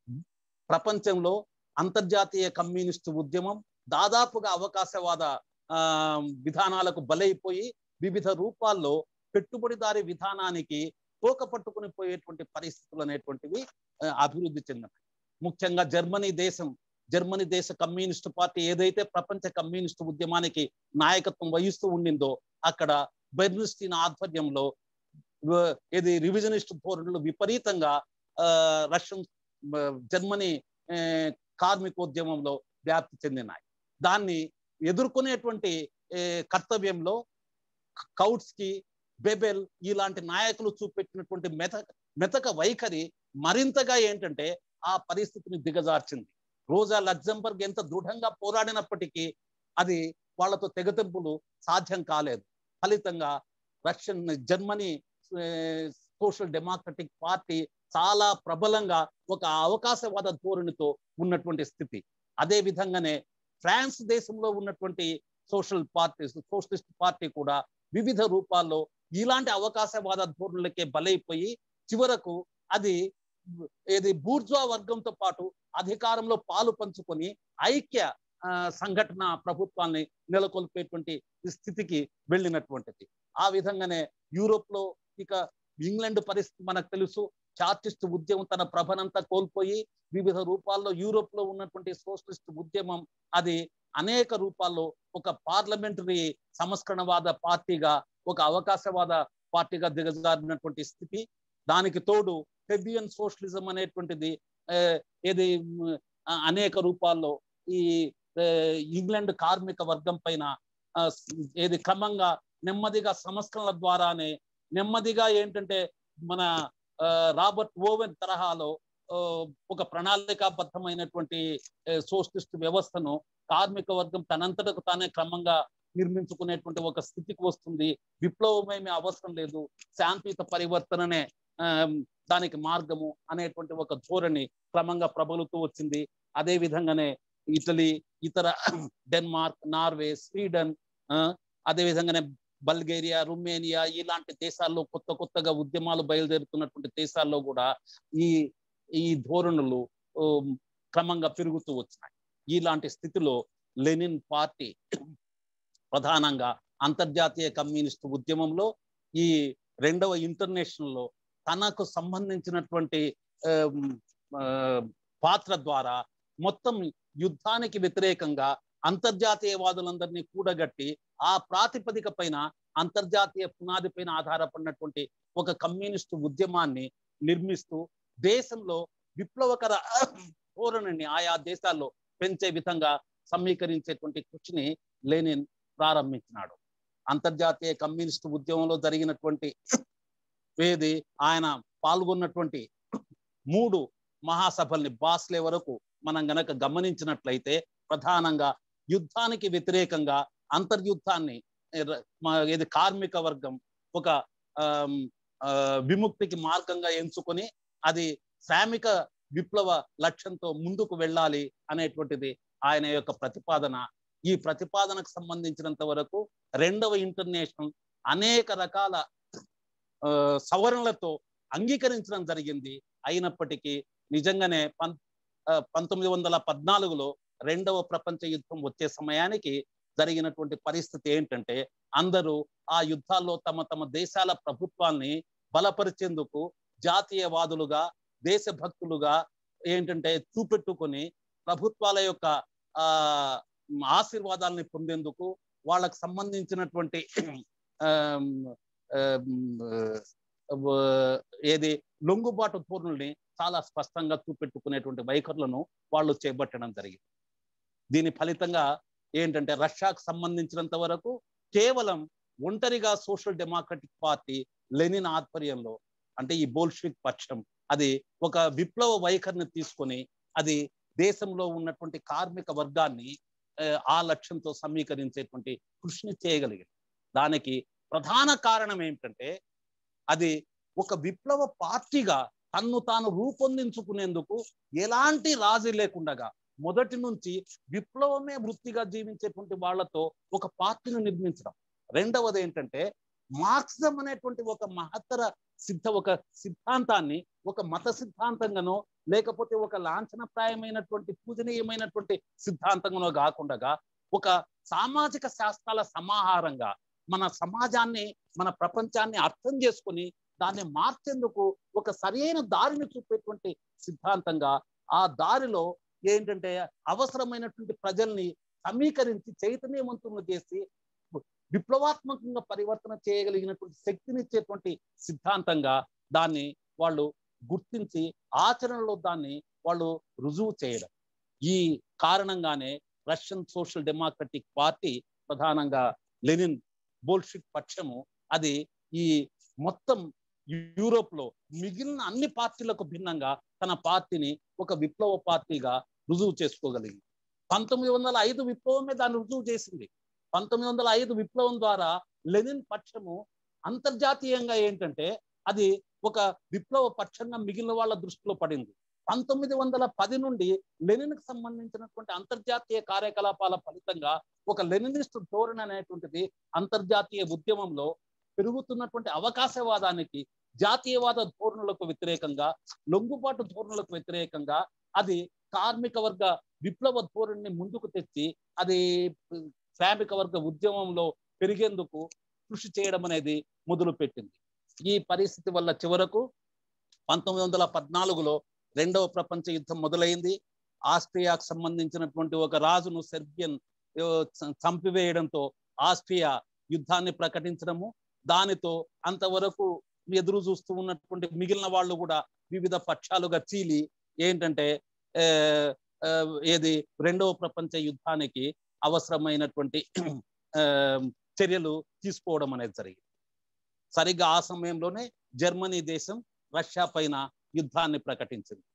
ప్రపంచంలో అంతర్జాతీయ కమ్యూనిస్టు ఉద్యమం దాదాపుగా అవకాశవాద ఆ, విధానాలకు బలైపోయి వివిధ రూపాల్లో పెట్టుబడిదారి విధానానికి తోక పట్టుకుని పోయేటువంటి పరిస్థితులు అనేటువంటివి ఆ, అభివృద్ధి చెందినాయి ముఖ్యంగా జర్మనీ దేశం జర్మనీ దేశ కమ్యూనిస్టు పార్టీ ఏదైతే ప్రపంచ కమ్యూనిస్టు ఉద్యమానికి నాయకత్వం వహిస్తూ ఉండిందో అక్కడ బెర్నిస్టీన్ ఆధ్వర్యంలో వ- ఇది రివిజనిస్ట్ ధోరణులు విపరీతంగా ఆ, రష్యన్ ఆ, జర్మనీ ఆ, కార్మికోద్యమంలో వ్యాప్తి చెందినాయి దాన్ని ఎదుర్కొనేటువంటి ఏ, కర్తవ్యంలో కౌట్స్కి బెబెల్ ఇలాంటి నాయకులు చూపెట్టినటువంటి మెత మెతక వైఖరి మరింతగా ఏంటంటే ఆ పరిస్థితిని దిగజార్చింది రోజా లగ్జంబర్గ్ ఎంత దృఢంగా పోరాడినప్పటికీ అది వాళ్ళతో తెగతెంపులు సాధ్యం కాలేదు ఫలితంగా రష్యన్ జర్మనీ ఏ, సోషల్ డెమోక్రటిక్ పార్టీ చాలా ప్రబలంగా ఒక అవకాశవాద ధోరణితో ఉన్నటువంటి స్థితి అదే విధంగానే ఫ్రాన్స్ దేశంలో ఉన్నటువంటి సోషల్ పార్టీ సోషలిస్ట్ పార్టీ కూడా వివిధ రూపాల్లో ఇలాంటి అవకాశవాద ధోరణులకే బలైపోయి చివరకు అది ఏది బూర్జా వర్గంతో పాటు అధికారంలో పాలు పంచుకొని ఐక్య ఆ, సంఘటన ప్రభుత్వాన్ని నెలకొల్పేటువంటి స్థితికి వెళ్ళినటువంటిది ఆ విధంగానే యూరోప్ లో ఇక ఇంగ్లాండ్ పరిస్థితి మనకు తెలుసు చార్టిస్ట్ ఉద్యమం తన ప్రభనంతా కోల్పోయి వివిధ రూపాల్లో యూరోప్ లో ఉన్నటువంటి సోషలిస్ట్ ఉద్యమం అది అనేక రూపాల్లో ఒక పార్లమెంటరీ సంస్కరణవాద పార్టీగా ఒక అవకాశవాద పార్టీగా దిగజారినటువంటి స్థితి దానికి తోడు ఫెబియన్ సోషలిజం అనేటువంటిది ఆ, ఏది మ్, ఆ, అనేక రూపాల్లో ఈ ఆ, ఇంగ్లాండ్ కార్మిక వర్గం పైన ఆ, స్- ఏది క్రమంగా నెమ్మదిగా సంస్కరణల ద్వారానే నెమ్మదిగా ఏంటంటే మన ఆ, రాబర్ట్ ఓవెన్ తరహాలో ఆ, ఒక ప్రణాళికాబద్ధమైనటువంటి ఆ, సోషలిస్ట్ వ్యవస్థను కార్మిక వర్గం తనంతటకు తానే క్రమంగా నిర్మించుకునేటువంటి ఒక స్థితికి వస్తుంది విప్లవమేమి అవసరం లేదు శాంతియుత పరివర్తననే ఆ, దానికి మార్గము అనేటువంటి ఒక ధోరణి క్రమంగా ప్రబలుతూ వచ్చింది అదే విధంగానే ఇటలీ ఇతర డెన్మార్క్ నార్వే స్వీడన్ ఆ, అదే విధంగానే బల్గేరియా రుమేనియా ఇలాంటి దేశాల్లో కొత్త కొత్తగా ఉద్యమాలు బయలుదేరుతున్నటువంటి దేశాల్లో కూడా ఈ ఈ ధోరణులు ఉమ్, క్రమంగా పెరుగుతూ వచ్చినాయి ఇలాంటి స్థితిలో లెనిన్ పార్టీ ప్రధానంగా అంతర్జాతీయ కమ్యూనిస్టు ఉద్యమంలో ఈ రెండవ ఇంటర్నేషనల్ లో తనకు సంబంధించినటువంటి ఆమ్, ఆ, పాత్ర ద్వారా మొత్తం యుద్ధానికి వ్యతిరేకంగా అంతర్జాతీయవాదులందరినీ కూడగట్టి ఆ ప్రాతిపదిక పైన అంతర్జాతీయ పునాది పైన ఆధారపడినటువంటి ఒక కమ్యూనిస్టు ఉద్యమాన్ని నిర్మిస్తూ దేశంలో విప్లవకర ధోరణిని ఆయా దేశాల్లో పెంచే విధంగా సమీకరించేటువంటి కృషిని లెనిన్ ప్రారంభించినాడు అంతర్జాతీయ కమ్యూనిస్టు ఉద్యమంలో జరిగినటువంటి వేది ఆయన పాల్గొన్నటువంటి మూడు మహాసభల్ని బాస్లే వరకు మనం గనక గమనించినట్లయితే ప్రధానంగా యుద్ధానికి వ్యతిరేకంగా అంతర్యుద్ధాన్ని ఏ, ర- మా- ఏది కార్మిక వర్గం ఒక ఆమ్, ఆ, విముక్తికి మార్గంగా ఎంచుకొని అది శ్రామిక విప్లవ లక్ష్యంతో ముందుకు వెళ్ళాలి అనేటువంటిది ఆయన యొక్క ప్రతిపాదన ఈ ప్రతిపాదనకు సంబంధించినంత వరకు రెండవ ఇంటర్నేషనల్ అనేక రకాల ఆ, సవరణలతో అంగీకరించడం జరిగింది అయినప్పటికీ నిజంగానే పం ఆ, పంతొమ్మిది వందల పద్నాలుగులో రెండవ ప్రపంచ యుద్ధం వచ్చే సమయానికి జరిగినటువంటి పరిస్థితి ఏంటంటే అందరూ ఆ యుద్ధాల్లో తమ తమ దేశాల ప్రభుత్వాల్ని బలపరిచేందుకు జాతీయవాదులుగా దేశభక్తులుగా ఏంటంటే చూపెట్టుకొని ప్రభుత్వాల యొక్క ఆ ఆశీర్వాదాలని పొందేందుకు వాళ్ళకు సంబంధించినటువంటి ఆమ్, ఆమ్, ఆ, ఏది లొంగుబాటు ధోరణుల్ని చాలా స్పష్టంగా చూపెట్టుకునేటువంటి వైఖరులను వాళ్ళు చేపట్టడం జరిగింది దీని ఫలితంగా ఏంటంటే రష్యాకు సంబంధించినంత వరకు కేవలం ఒంటరిగా సోషల్ డెమోక్రటిక్ పార్టీ లెనిన్ ఆధ్వర్యంలో అంటే ఈ బోల్షిక్ పక్షం అది ఒక విప్లవ వైఖరిని తీసుకొని అది దేశంలో ఉన్నటువంటి కార్మిక వర్గాన్ని ఆ, ఆ లక్ష్యంతో సమీకరించేటువంటి కృషిని చేయగలిగింది దానికి ప్రధాన కారణం ఏమిటంటే అది ఒక విప్లవ పార్టీగా తన్ను తాను రూపొందించుకునేందుకు ఎలాంటి రాజీ లేకుండగా మొదటి నుంచి విప్లవమే వృత్తిగా జీవించేటువంటి వాళ్ళతో ఒక పార్టీని నిర్మించడం రెండవది ఏంటంటే మార్క్సిజం అనేటువంటి ఒక మహత్తర సిద్ధ ఒక సిద్ధాంతాన్ని ఒక మత సిద్ధాంతంగానో లేకపోతే ఒక లాంఛనప్రాయమైనటువంటి పూజనీయమైనటువంటి సిద్ధాంతంగానో కాకుండా ఒక సామాజిక శాస్త్రాల సమాహారంగా మన సమాజాన్ని మన ప్రపంచాన్ని అర్థం చేసుకొని దాన్ని మార్చేందుకు ఒక సరైన దారిని చూపేటువంటి సిద్ధాంతంగా ఆ దారిలో ఏంటంటే అవసరమైనటువంటి ప్రజల్ని సమీకరించి చైతన్యవంతులను చేసి విప్లవాత్మకంగా పరివర్తన చేయగలిగినటువంటి శక్తినిచ్చేటువంటి సిద్ధాంతంగా దాన్ని వాళ్ళు గుర్తించి ఆచరణలో దాన్ని వాళ్ళు రుజువు చేయడం ఈ కారణంగానే రష్యన్ సోషల్ డెమోక్రటిక్ పార్టీ ప్రధానంగా లెనిన్ బోల్షిక్ పక్షము అది ఈ మొత్తం యూరోప్ లో మిగిలిన అన్ని పార్టీలకు భిన్నంగా తన పార్టీని ఒక విప్లవ పార్టీగా రుజువు చేసుకోగలిగింది పంతొమ్మిది వందల ఐదు విప్లవమే దాన్ని రుజువు చేసింది పంతొమ్మిది వందల ఐదు విప్లవం ద్వారా లెనిన్ పక్షము అంతర్జాతీయంగా ఏంటంటే అది ఒక విప్లవ పక్షంగా మిగిలిన వాళ్ళ దృష్టిలో పడింది పంతొమ్మిది వందల పది నుండి లెనిన్ కి సంబంధించినటువంటి అంతర్జాతీయ కార్యకలాపాల ఫలితంగా ఒక లెనినిస్ట్ ధోరణి అనేటువంటిది అంతర్జాతీయ ఉద్యమంలో పెరుగుతున్నటువంటి అవకాశవాదానికి జాతీయవాద ధోరణులకు వ్యతిరేకంగా లొంగుబాటు ధోరణులకు వ్యతిరేకంగా అది కార్మిక వర్గ విప్లవ ధోరణిని ముందుకు తెచ్చి అది శ్రామిక వర్గ ఉద్యమంలో పెరిగేందుకు కృషి చేయడం అనేది మొదలు పెట్టింది ఈ పరిస్థితి వల్ల చివరకు పంతొమ్మిది వందల పద్నాలుగులో రెండవ ప్రపంచ యుద్ధం మొదలైంది ఆస్ట్రియాకు సంబంధించినటువంటి ఒక రాజును సెర్బియన్ ఆ, చ- చంపివేయడంతో ఆస్ట్రియా యుద్ధాన్ని ప్రకటించడము దానితో అంతవరకు ఎదురు చూస్తూ ఉన్నటువంటి మిగిలిన వాళ్ళు కూడా వివిధ పక్షాలుగా చీలి ఏంటంటే ఆ, ఆ, ఏది రెండవ ప్రపంచ యుద్ధానికి అవసరమైనటువంటి ఆ, చర్యలు తీసుకోవడం అనేది జరిగింది సరిగ్గా ఆ సమయంలోనే జర్మనీ దేశం రష్యా పైన యుద్ధాన్ని ప్రకటించింది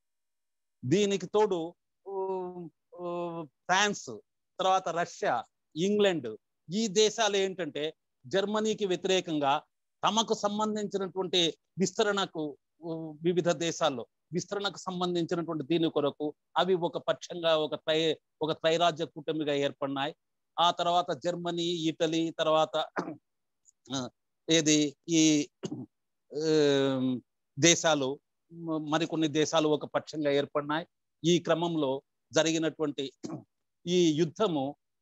దీనికి తోడు ఊ, ఊ, ఫ్రాన్స్ తర్వాత రష్యా ఇంగ్లాండ్ ఈ దేశాలు ఏంటంటే జర్మనీకి వ్యతిరేకంగా తమకు సంబంధించినటువంటి విస్తరణకు ఊ, వివిధ దేశాల్లో విస్తరణకు సంబంధించినటువంటి దీని కొరకు అవి ఒక పక్షంగా ఒక త్రై ఒక త్రైరాజ్య కూటమిగా ఏర్పడినాయి ఆ తర్వాత జర్మనీ ఇటలీ తర్వాత ఆ, ఏది ఈ ఆమ్, దేశాలు మ- మరికొన్ని దేశాలు ఒక పక్షంగా ఏర్పడినాయి ఈ క్రమంలో జరిగినటువంటి ఈ యుద్ధము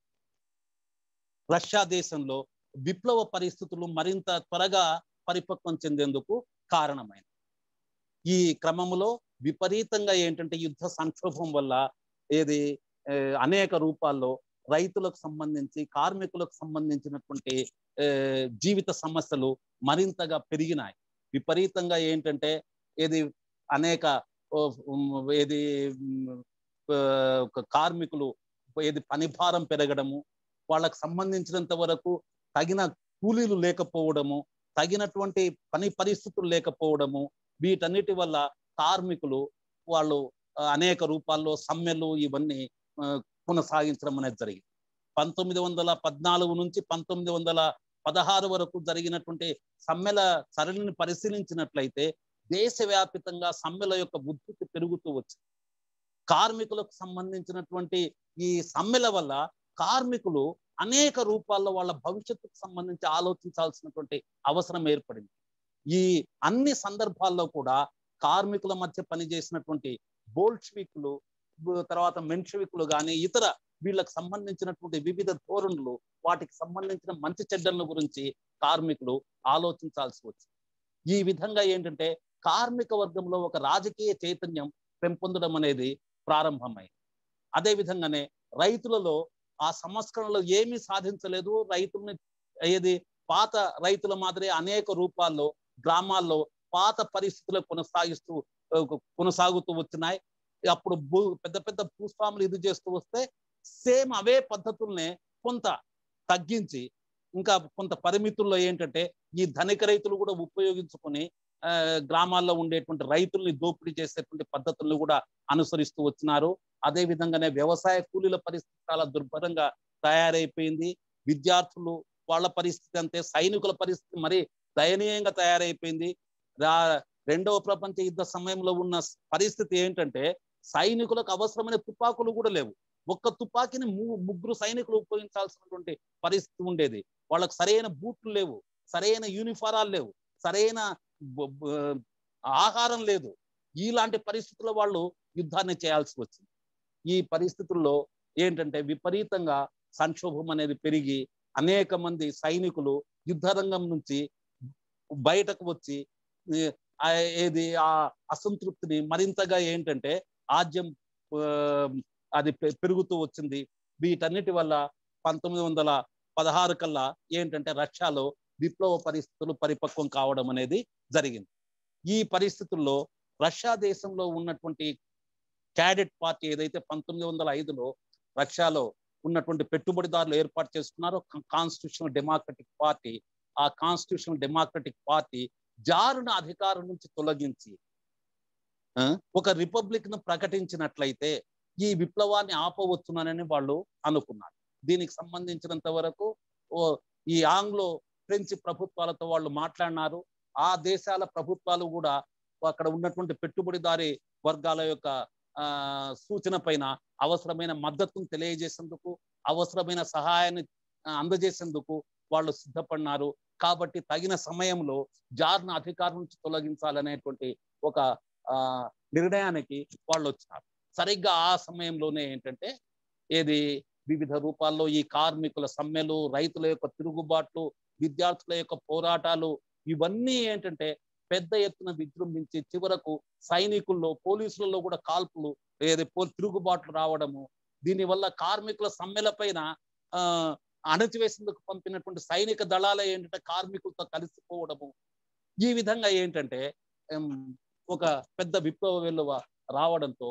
రష్యా దేశంలో విప్లవ పరిస్థితులు మరింత త్వరగా పరిపక్వం చెందేందుకు కారణమైంది ఈ క్రమంలో విపరీతంగా ఏంటంటే యుద్ధ సంక్షోభం వల్ల ఏది ఆ, అనేక రూపాల్లో రైతులకు సంబంధించి కార్మికులకు సంబంధించినటువంటి ఆ, జీవిత సమస్యలు మరింతగా పెరిగినాయి విపరీతంగా ఏంటంటే ఏది అనేక ఓ, ఉమ్, ఏది ఉమ్, ఆ, ఒక కార్మికులు ఏది పని భారం పెరగడము వాళ్ళకు సంబంధించినంత వరకు తగిన కూలీలు లేకపోవడము తగినటువంటి పని పరిస్థితులు లేకపోవడము వీటన్నిటి వల్ల కార్మికులు వాళ్ళు ఆ, అనేక రూపాల్లో సమ్మెలు ఇవన్నీ ఆ, కొనసాగించడం అనేది జరిగింది పంతొమ్మిది వందల పద్నాలుగు నుంచి పంతొమ్మిది వందల పదహారు వరకు జరిగినటువంటి సమ్మెల సరళిని పరిశీలించినట్లయితే దేశవ్యాపితంగా సమ్మెల యొక్క ఉద్ధృతి పెరుగుతూ వచ్చింది కార్మికులకు సంబంధించినటువంటి ఈ సమ్మెల వల్ల కార్మికులు అనేక రూపాల్లో వాళ్ళ భవిష్యత్తుకు సంబంధించి ఆలోచించాల్సినటువంటి అవసరం ఏర్పడింది ఈ అన్ని సందర్భాల్లో కూడా కార్మికుల మధ్య పనిచేసినటువంటి బోల్షివికులు తర్వాత మెన్షవికులు కానీ ఇతర వీళ్ళకి సంబంధించినటువంటి వివిధ ధోరణులు వాటికి సంబంధించిన మంచి చెడ్డల గురించి కార్మికులు ఆలోచించాల్సి వచ్చింది ఈ విధంగా ఏంటంటే కార్మిక వర్గంలో ఒక రాజకీయ చైతన్యం పెంపొందడం అనేది ప్రారంభమైంది అదే విధంగానే రైతులలో ఆ సంస్కరణలో ఏమీ సాధించలేదు రైతుల్ని ఏది పాత రైతుల మాదిరి అనేక రూపాల్లో గ్రామాల్లో పాత పరిస్థితులు కొనసాగిస్తూ కొనసాగుతూ వచ్చినాయి అప్పుడు భూ పెద్ద పెద్ద భూస్వాములు ఇది చేస్తూ వస్తే సేమ్ అవే పద్ధతుల్నే కొంత తగ్గించి ఇంకా కొంత పరిమితుల్లో ఏంటంటే ఈ ధనిక రైతులు కూడా ఉపయోగించుకొని గ్రామాల్లో ఉండేటువంటి రైతుల్ని దోపిడీ చేసేటువంటి పద్ధతులను కూడా అనుసరిస్తూ వచ్చినారు అదే విధంగానే వ్యవసాయ కూలీల పరిస్థితి చాలా దుర్భరంగా తయారైపోయింది విద్యార్థులు వాళ్ళ పరిస్థితి అంతే సైనికుల పరిస్థితి మరి దయనీయంగా తయారైపోయింది రెండవ ప్రపంచ యుద్ధ సమయంలో ఉన్న పరిస్థితి ఏంటంటే సైనికులకు అవసరమైన తుపాకులు కూడా లేవు ఒక్క తుపాకీని ముగ్గురు సైనికులు ఉపయోగించాల్సినటువంటి పరిస్థితి ఉండేది వాళ్ళకి సరైన బూట్లు లేవు సరైన యూనిఫారాలు లేవు సరైన ఆహారం లేదు ఇలాంటి పరిస్థితుల్లో వాళ్ళు యుద్ధాన్ని చేయాల్సి వచ్చింది ఈ పరిస్థితుల్లో ఏంటంటే విపరీతంగా సంక్షోభం అనేది పెరిగి అనేక మంది సైనికులు యుద్ధరంగం నుంచి బయటకు వచ్చి ఏది ఆ అసంతృప్తిని మరింతగా ఏంటంటే ఆద్యం అది పెరుగుతూ వచ్చింది వీటన్నిటి వల్ల పంతొమ్మిది వందల పదహారు కల్లా ఏంటంటే రష్యాలో విప్లవ పరిస్థితులు పరిపక్వం కావడం అనేది జరిగింది ఈ పరిస్థితుల్లో రష్యా దేశంలో ఉన్నటువంటి క్యాడెట్ పార్టీ ఏదైతే పంతొమ్మిది వందల ఐదులో రష్యాలో ఉన్నటువంటి పెట్టుబడిదారులు ఏర్పాటు చేసుకున్నారో కాన్స్టిట్యూషనల్ డెమోక్రటిక్ పార్టీ ఆ కాన్స్టిట్యూషనల్ డెమోక్రటిక్ పార్టీ జారును అధికారం నుంచి తొలగించి ఒక రిపబ్లిక్ ను ప్రకటించినట్లయితే ఈ విప్లవాన్ని ఆపవచ్చునని వాళ్ళు అనుకున్నారు దీనికి సంబంధించినంత వరకు ఈ ఆంగ్లో ఫ్రెంచ్ ప్రభుత్వాలతో వాళ్ళు మాట్లాడినారు ఆ దేశాల ప్రభుత్వాలు కూడా అక్కడ ఉన్నటువంటి పెట్టుబడిదారి వర్గాల యొక్క ఆ సూచన పైన అవసరమైన మద్దతును తెలియజేసేందుకు అవసరమైన సహాయాన్ని అందజేసేందుకు వాళ్ళు సిద్ధపడినారు కాబట్టి తగిన సమయంలో జార్ను అధికారం నుంచి తొలగించాలనేటువంటి ఒక ఆ నిర్ణయానికి వాళ్ళు వచ్చినారు సరిగ్గా ఆ సమయంలోనే ఏంటంటే ఏది వివిధ రూపాల్లో ఈ కార్మికుల సమ్మెలు రైతుల యొక్క తిరుగుబాట్లు విద్యార్థుల యొక్క పోరాటాలు ఇవన్నీ ఏంటంటే పెద్ద ఎత్తున విజృంభించి చివరకు సైనికుల్లో పోలీసులలో కూడా కాల్పులు ఏది తిరుగుబాట్లు రావడము దీనివల్ల కార్మికుల సమ్మెల పైన ఆ అణచివేసేందుకు పంపినటువంటి సైనిక దళాలే ఏంటంటే కార్మికులతో కలిసిపోవడము ఈ విధంగా ఏంటంటే ఒక పెద్ద విప్లవ వెలువ రావడంతో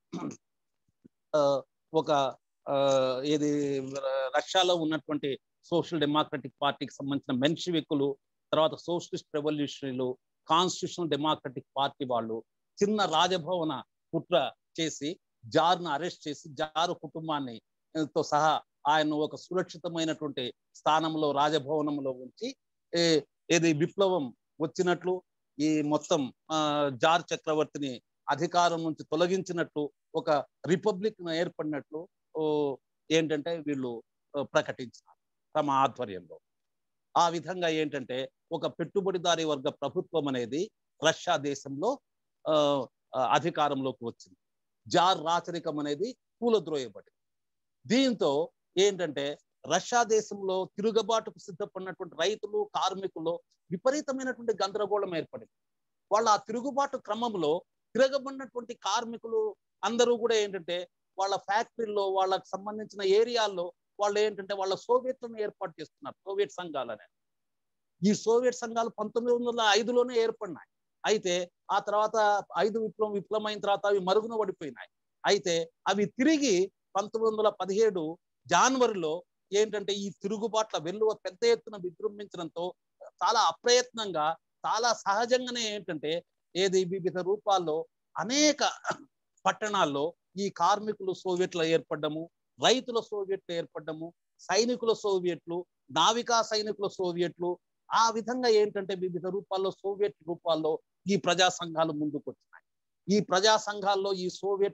ఒక ఏది రష్యాలో ఉన్నటువంటి సోషల్ డెమోక్రటిక్ పార్టీకి సంబంధించిన మెన్షివికులు తర్వాత సోషలిస్ట్ రెవల్యూషనరీలు కాన్స్టిట్యూషనల్ డెమోక్రటిక్ పార్టీ వాళ్ళు చిన్న రాజభవన కుట్ర చేసి జార్ను అరెస్ట్ చేసి జారు కుటుంబాన్ని తో సహా ఆయన ఒక సురక్షితమైనటువంటి స్థానంలో రాజభవనంలో ఉంచి ఏది విప్లవం వచ్చినట్లు ఈ మొత్తం జార్ చక్రవర్తిని అధికారం నుంచి తొలగించినట్లు ఒక రిపబ్లిక్ ఏర్పడినట్లు ఏంటంటే వీళ్ళు ప్రకటించారు తమ ఆధ్వర్యంలో ఆ విధంగా ఏంటంటే ఒక పెట్టుబడిదారి వర్గ ప్రభుత్వం అనేది రష్యా దేశంలో అధికారంలోకి వచ్చింది జార్ రాచరికం అనేది కూలద్రోయబడింది దీంతో ఏంటంటే రష్యా దేశంలో తిరుగుబాటుకు సిద్ధపడినటువంటి రైతులు కార్మికులు విపరీతమైనటువంటి గందరగోళం ఏర్పడింది వాళ్ళ ఆ తిరుగుబాటు క్రమంలో తిరగబడినటువంటి కార్మికులు అందరూ కూడా ఏంటంటే వాళ్ళ ఫ్యాక్టరీల్లో వాళ్ళకి సంబంధించిన ఏరియాల్లో వాళ్ళు ఏంటంటే వాళ్ళ సోవియట్లను ఏర్పాటు చేస్తున్నారు సోవియట్ సంఘాలనే ఈ సోవియట్ సంఘాలు పంతొమ్మిది వందల ఐదులోనే ఏర్పడినాయి అయితే ఆ తర్వాత ఐదు విప్లవం విప్లవం అయిన తర్వాత అవి మరుగున పడిపోయినాయి అయితే అవి తిరిగి పంతొమ్మిది వందల పదిహేడు జనవరిలో ఏంటంటే ఈ తిరుగుబాట్ల వెల్లువ పెద్ద ఎత్తున విజృంభించడంతో చాలా అప్రయత్నంగా చాలా సహజంగానే ఏంటంటే ఏది వివిధ రూపాల్లో అనేక పట్టణాల్లో ఈ కార్మికులు సోవియట్లు ఏర్పడ్డము రైతుల సోవియట్లు ఏర్పడ్డము సైనికుల సోవియట్లు నావికా సైనికుల సోవియట్లు ఆ విధంగా ఏంటంటే వివిధ రూపాల్లో సోవియట్ రూపాల్లో ఈ ప్రజా సంఘాలు ముందుకు వచ్చినాయి ఈ ప్రజా సంఘాల్లో ఈ సోవియట్ల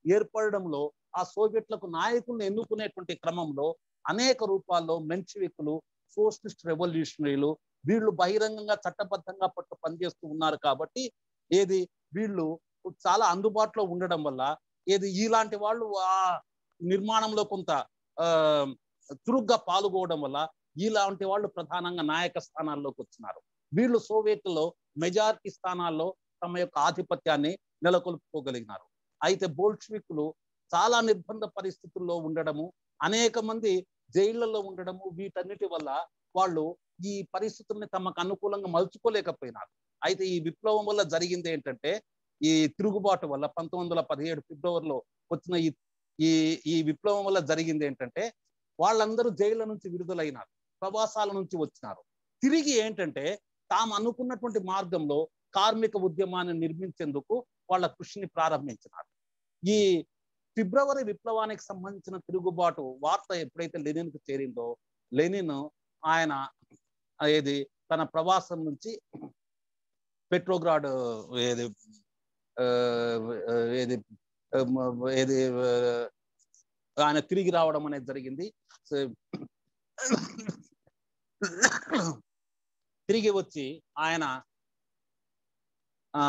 ఏర్పడడంలో ఆ సోవియట్లకు నాయకులను ఎన్నుకునేటువంటి క్రమంలో అనేక రూపాల్లో మెన్షివిక్లు సోషలిస్ట్ రెవల్యూషనరీలు వీళ్ళు బహిరంగంగా చట్టబద్ధంగా పట్టు పనిచేస్తూ ఉన్నారు కాబట్టి ఏది వీళ్ళు చాలా అందుబాటులో ఉండడం వల్ల ఏది ఇలాంటి వాళ్ళు ఆ నిర్మాణంలో కొంత ఆ చురుగ్గా పాల్గొవడం వల్ల ఇలాంటి వాళ్ళు ప్రధానంగా నాయక స్థానాల్లోకి వచ్చినారు వీళ్ళు సోవియట్లో మెజారిటీ స్థానాల్లో తమ యొక్క ఆధిపత్యాన్ని నెలకొల్పుకోగలిగినారు అయితే బోల్షివిక్లు చాలా నిర్బంధ పరిస్థితుల్లో ఉండడము అనేక మంది జైళ్లలో ఉండడము వీటన్నిటి వల్ల వాళ్ళు ఈ పరిస్థితుల్ని తమకు అనుకూలంగా మలుచుకోలేకపోయినారు అయితే ఈ విప్లవం వల్ల జరిగింది ఏంటంటే ఈ తిరుగుబాటు వల్ల పంతొమ్మిది వందల పదిహేడు ఫిబ్రవరిలో వచ్చిన ఈ ఈ ఈ విప్లవం వల్ల జరిగింది ఏంటంటే వాళ్ళందరూ జైళ్ళ నుంచి విడుదలైనారు ప్రవాసాల నుంచి వచ్చినారు తిరిగి ఏంటంటే తాము అనుకున్నటువంటి మార్గంలో కార్మిక ఉద్యమాన్ని నిర్మించేందుకు వాళ్ళ కృషిని ప్రారంభించినారు ఈ ఫిబ్రవరి విప్లవానికి సంబంధించిన తిరుగుబాటు వార్త ఎప్పుడైతే లెనిన్కు చేరిందో లెనిన్ ఆయన ఏది తన ప్రవాసం నుంచి పెట్రోగ్రాడ్ ఏది ఏది ఏది ఆయన తిరిగి రావడం అనేది జరిగింది తిరిగి వచ్చి ఆయన ఆ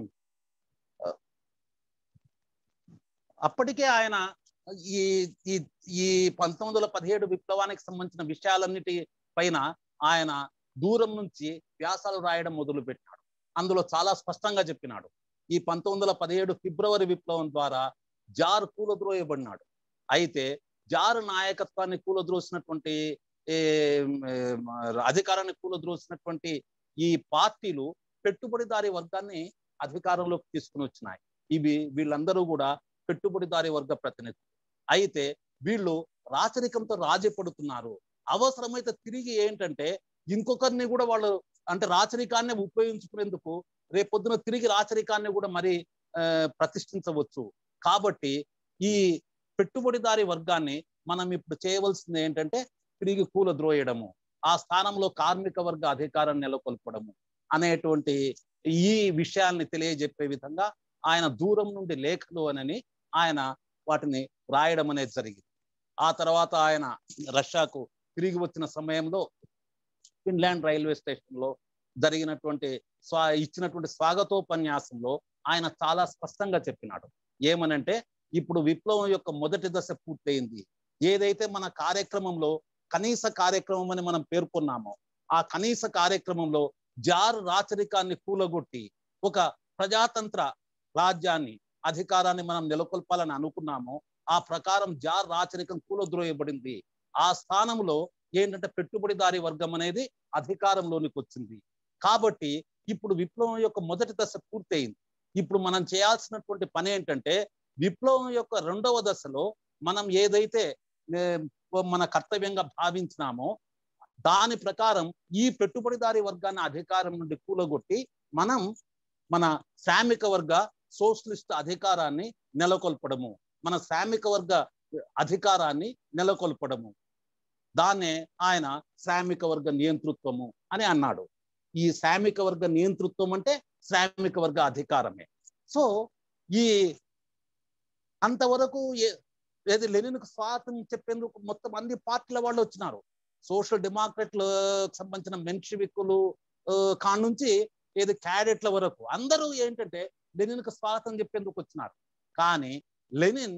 అప్పటికే ఆయన ఈ ఈ ఈ పంతొమ్మిది వందల పదిహేడు విప్లవానికి సంబంధించిన విషయాలన్నిటి పైన ఆయన దూరం నుంచి వ్యాసాలు రాయడం మొదలు పెట్టాడు అందులో చాలా స్పష్టంగా చెప్పినాడు ఈ పంతొమ్మిది వందల పదిహేడు ఫిబ్రవరి విప్లవం ద్వారా జార్ కూలద్రోయబడినాడు అయితే జార్ నాయకత్వాన్ని కూలద్రోసినటువంటి అధికారాన్ని కూలద్రోసినటువంటి ఈ పార్టీలు పెట్టుబడిదారి వర్గాన్ని అధికారంలోకి తీసుకుని వచ్చినాయి ఇవి వీళ్ళందరూ కూడా పెట్టుబడిదారి వర్గ ప్రతినిధులు అయితే వీళ్ళు రాచరికంతో రాజీ పడుతున్నారు అవసరమైతే తిరిగి ఏంటంటే ఇంకొకరిని కూడా వాళ్ళు అంటే రాచరికాన్ని ఉపయోగించుకునేందుకు రేపొద్దున తిరిగి రాచరికాన్ని కూడా మరి ప్రతిష్ఠించవచ్చు కాబట్టి ఈ పెట్టుబడిదారి వర్గాన్ని మనం ఇప్పుడు చేయవలసింది ఏంటంటే తిరిగి కూలద్రోయడము ఆ స్థానంలో కార్మిక వర్గ అధికారం నెలకొల్పడము అనేటువంటి ఈ విషయాల్ని తెలియజెప్పే విధంగా ఆయన దూరం నుండి లేఖలు అనని ఆయన వాటిని రాయడం అనేది జరిగింది ఆ తర్వాత ఆయన రష్యాకు తిరిగి వచ్చిన సమయంలో ఫిన్లాండ్ రైల్వే స్టేషన్ లో జరిగినటువంటి స్వా ఇచ్చినటువంటి స్వాగతోపన్యాసంలో ఆయన చాలా స్పష్టంగా చెప్పినాడు ఏమనంటే ఇప్పుడు విప్లవం యొక్క మొదటి దశ పూర్తయింది ఏదైతే మన కార్యక్రమంలో కనీస కార్యక్రమం అని మనం పేర్కొన్నామో ఆ కనీస కార్యక్రమంలో జారు రాచరికాన్ని కూలగొట్టి ఒక ప్రజాతంత్ర రాజ్యాన్ని అధికారాన్ని మనం నెలకొల్పాలని అనుకున్నామో ఆ ప్రకారం జార్ రాచరికం కూలద్రోయబడింది ఆ స్థానంలో ఏంటంటే పెట్టుబడిదారి వర్గం అనేది అధికారంలోనికి వచ్చింది కాబట్టి ఇప్పుడు విప్లవం యొక్క మొదటి దశ పూర్తయింది ఇప్పుడు మనం చేయాల్సినటువంటి పని ఏంటంటే విప్లవం యొక్క రెండవ దశలో మనం ఏదైతే మన కర్తవ్యంగా భావించినామో దాని ప్రకారం ఈ పెట్టుబడిదారి వర్గాన్ని అధికారం నుండి కూలగొట్టి మనం మన శ్రామిక వర్గ సోషలిస్ట్ అధికారాన్ని నెలకొల్పడము మన శ్రామిక వర్గ అధికారాన్ని నెలకొల్పడము దాన్నే ఆయన శ్రామిక వర్గ నియంతృత్వము అని అన్నాడు ఈ శ్రామిక వర్గ నియంతృత్వం అంటే శ్రామిక వర్గ అధికారమే సో ఈ అంతవరకు ఏది లెనిన్కు స్వాతం చెప్పేందుకు మొత్తం అన్ని పార్టీల వాళ్ళు వచ్చినారు సోషల్ డెమోక్రట్లకు సంబంధించిన మెన్షివిక్కులు కాడ నుంచి ఏది క్యాడెట్ల వరకు అందరూ ఏంటంటే లెనిన్కు స్వాగతం చెప్పేందుకు వచ్చినారు కానీ లెనిన్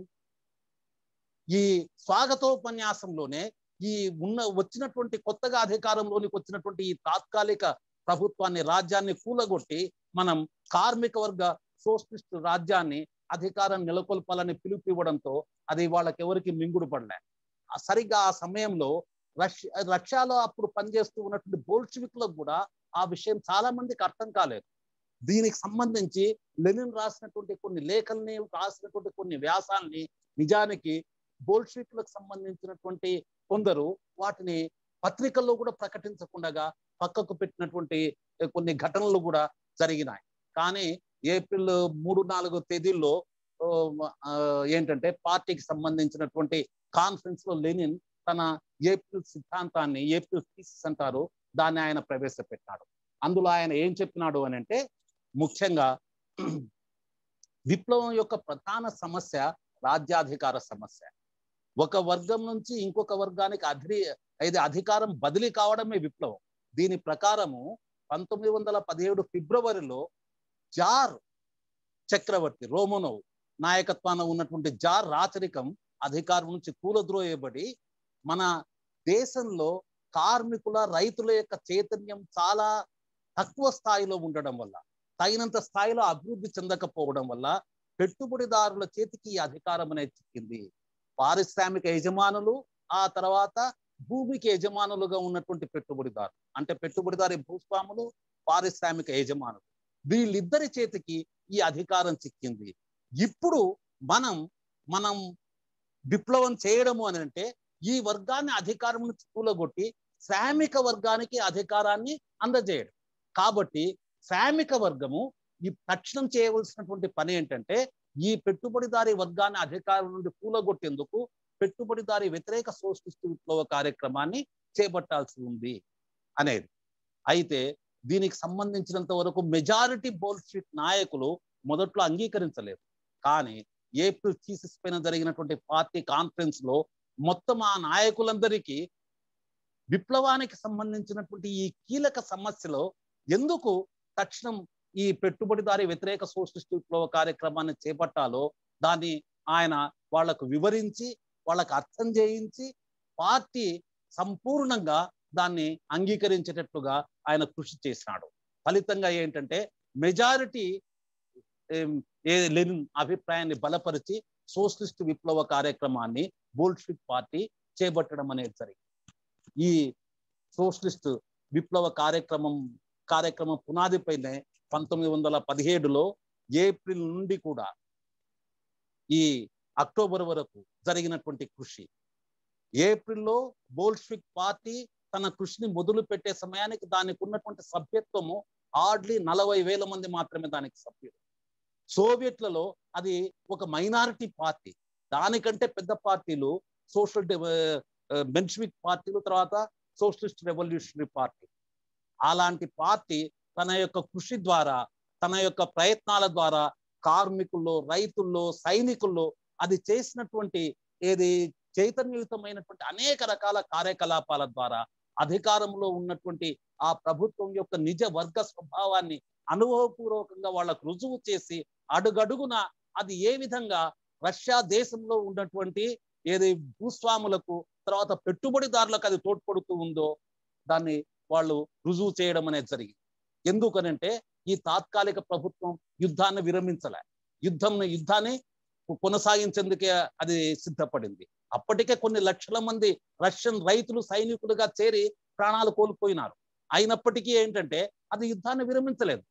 ఈ స్వాగతోపన్యాసంలోనే ఈ ఉన్న వచ్చినటువంటి కొత్తగా అధికారంలోనికి వచ్చినటువంటి ఈ తాత్కాలిక ప్రభుత్వాన్ని రాజ్యాన్ని కూలగొట్టి మనం కార్మిక వర్గ సోషలిస్ట్ రాజ్యాన్ని అధికారం నెలకొల్పాలని పిలుపు ఇవ్వడంతో అది వాళ్ళకి ఎవరికి మింగుడు పడలే సరిగ్గా ఆ సమయంలో రష్యా రష్యాలో అప్పుడు పనిచేస్తూ ఉన్నటువంటి బోల్షివిక్లకు కూడా ఆ విషయం చాలా మందికి అర్థం కాలేదు దీనికి సంబంధించి లెనిన్ రాసినటువంటి కొన్ని లేఖల్ని రాసినటువంటి కొన్ని వ్యాసాల్ని నిజానికి బోల్షివిక్లకు సంబంధించినటువంటి కొందరు వాటిని పత్రికల్లో కూడా ప్రకటించకుండా పక్కకు పెట్టినటువంటి కొన్ని ఘటనలు కూడా జరిగినాయి కానీ ఏప్రిల్ మూడు నాలుగు తేదీల్లో ఏంటంటే పార్టీకి సంబంధించినటువంటి కాన్ఫరెన్స్ లో లెనిన్ తన ఏప్రిల్ సిద్ధాంతాన్ని ఏప్రిల్ థీసిస్ అంటారు దాన్ని ఆయన ప్రవేశపెట్టాడు అందులో ఆయన ఏం చెప్పినాడు అని అంటే ముఖ్యంగా విప్లవం యొక్క ప్రధాన సమస్య రాజ్యాధికార సమస్య ఒక వర్గం నుంచి ఇంకొక వర్గానికి అధి ఇది అధికారం బదిలీ కావడమే విప్లవం దీని ప్రకారము పంతొమ్మిది వందల పదిహేడు ఫిబ్రవరిలో జార్ చక్రవర్తి రోమనోవ్ నాయకత్వాన ఉన్నటువంటి జార్ రాచరికం అధికారం నుంచి కూలద్రోయబడి మన దేశంలో కార్మికుల రైతుల యొక్క చైతన్యం చాలా తక్కువ స్థాయిలో ఉండడం వల్ల తగినంత స్థాయిలో అభివృద్ధి చెందకపోవడం వల్ల పెట్టుబడిదారుల చేతికి ఈ అధికారం అనేది చిక్కింది పారిశ్రామిక యజమానులు ఆ తర్వాత భూమికి యజమానులుగా ఉన్నటువంటి పెట్టుబడిదారు అంటే పెట్టుబడిదారి భూస్వాములు పారిశ్రామిక యజమానులు వీళ్ళిద్దరి చేతికి ఈ అధికారం చిక్కింది ఇప్పుడు మనం మనం విప్లవం చేయడము అని అంటే ఈ వర్గాన్ని అధికారం నుంచి కూలగొట్టి శ్రామిక వర్గానికి అధికారాన్ని అందజేయడం కాబట్టి శ్రామిక వర్గము ఈ తక్షణం చేయవలసినటువంటి పని ఏంటంటే ఈ పెట్టుబడిదారి వర్గాన్ని అధికారం నుండి కూలగొట్టేందుకు పెట్టుబడిదారి వ్యతిరేక సోషలిస్ట్ విప్లవ కార్యక్రమాన్ని చేపట్టాల్సి ఉంది అనేది అయితే దీనికి సంబంధించినంత వరకు మెజారిటీ బోల్షిట్ నాయకులు మొదట్లో అంగీకరించలేదు కానీ ఏప్రిల్ థీసిస్ పైన జరిగినటువంటి పార్టీ కాన్ఫరెన్స్ లో మొత్తం ఆ నాయకులందరికీ విప్లవానికి సంబంధించినటువంటి ఈ కీలక సమస్యలో ఎందుకు తక్షణం ఈ పెట్టుబడిదారి వ్యతిరేక సోషలిస్ట్ విప్లవ కార్యక్రమాన్ని చేపట్టాలో దాన్ని ఆయన వాళ్లకు వివరించి వాళ్ళకు అర్థం చేయించి పార్టీ సంపూర్ణంగా దాన్ని అంగీకరించేటట్లుగా ఆయన కృషి చేసినాడు ఫలితంగా ఏంటంటే మెజారిటీ లెనిన్ అభిప్రాయాన్ని బలపరిచి సోషలిస్ట్ విప్లవ కార్యక్రమాన్ని బోల్షిక్ పార్టీ చేపట్టడం అనేది జరిగింది ఈ సోషలిస్ట్ విప్లవ కార్యక్రమం కార్యక్రమం పునాదిపైనే పంతొమ్మిది వందల పదిహేడులో ఏప్రిల్ నుండి కూడా ఈ అక్టోబర్ వరకు జరిగినటువంటి కృషి ఏప్రిల్లో బోల్షిక్ పార్టీ తన కృషిని మొదలు పెట్టే సమయానికి దానికి ఉన్నటువంటి సభ్యత్వము హార్డ్లీ నలభై వేల మంది మాత్రమే దానికి సభ్యులు సోవియట్లలో అది ఒక మైనారిటీ పార్టీ దానికంటే పెద్ద పార్టీలు సోషల్ మెన్షివిక్ పార్టీలు తర్వాత సోషలిస్ట్ రెవల్యూషనరీ పార్టీ అలాంటి పార్టీ తన యొక్క కృషి ద్వారా తన యొక్క ప్రయత్నాల ద్వారా కార్మికుల్లో రైతుల్లో సైనికుల్లో అది చేసినటువంటి ఏది చైతన్యయుతమైనటువంటి అనేక రకాల కార్యకలాపాల ద్వారా అధికారంలో ఉన్నటువంటి ఆ ప్రభుత్వం యొక్క నిజ వర్గ స్వభావాన్ని అనుభవపూర్వకంగా వాళ్ళకు రుజువు చేసి అడుగడుగున అది ఏ విధంగా రష్యా దేశంలో ఉన్నటువంటి ఏది భూస్వాములకు తర్వాత పెట్టుబడిదారులకు అది తోడ్పడుతూ ఉందో దాన్ని వాళ్ళు రుజువు చేయడం అనేది జరిగింది ఎందుకనంటే ఈ తాత్కాలిక ప్రభుత్వం యుద్ధాన్ని విరమించలే యుద్ధం యుద్ధాన్ని కొనసాగించేందుకే అది సిద్ధపడింది అప్పటికే కొన్ని లక్షల మంది రష్యన్ రైతులు సైనికులుగా చేరి ప్రాణాలు కోల్పోయినారు అయినప్పటికీ ఏంటంటే అది యుద్ధాన్ని విరమించలేదు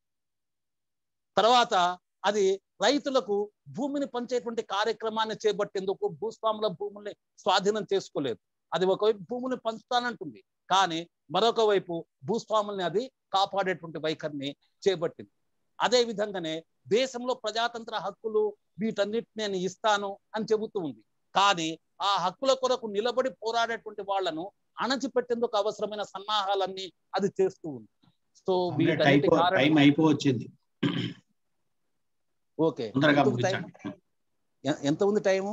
తర్వాత అది రైతులకు భూమిని పంచేటువంటి కార్యక్రమాన్ని చేపట్టేందుకు భూస్వాముల భూముల్ని స్వాధీనం చేసుకోలేదు అది ఒకవైపు భూముని పంచుతానంటుంది కానీ మరొక వైపు భూస్వాముల్ని అది కాపాడేటువంటి వైఖరిని చేపట్టింది అదే విధంగానే దేశంలో ప్రజాతంత్ర హక్కులు వీటన్నిటిని నేను ఇస్తాను అని చెబుతూ ఉంది కానీ ఆ హక్కుల కొరకు నిలబడి పోరాడేటువంటి వాళ్లను అణచిపెట్టేందుకు అవసరమైన సన్నాహాలన్నీ అది చేస్తూ ఉంది సో వీటన్నిటి టైం అయిపోవచ్చింది ఓకే తొందరగా ఎంత ఉంది టైం? ముగించండి ఎ- ఎంత ఉంది టైము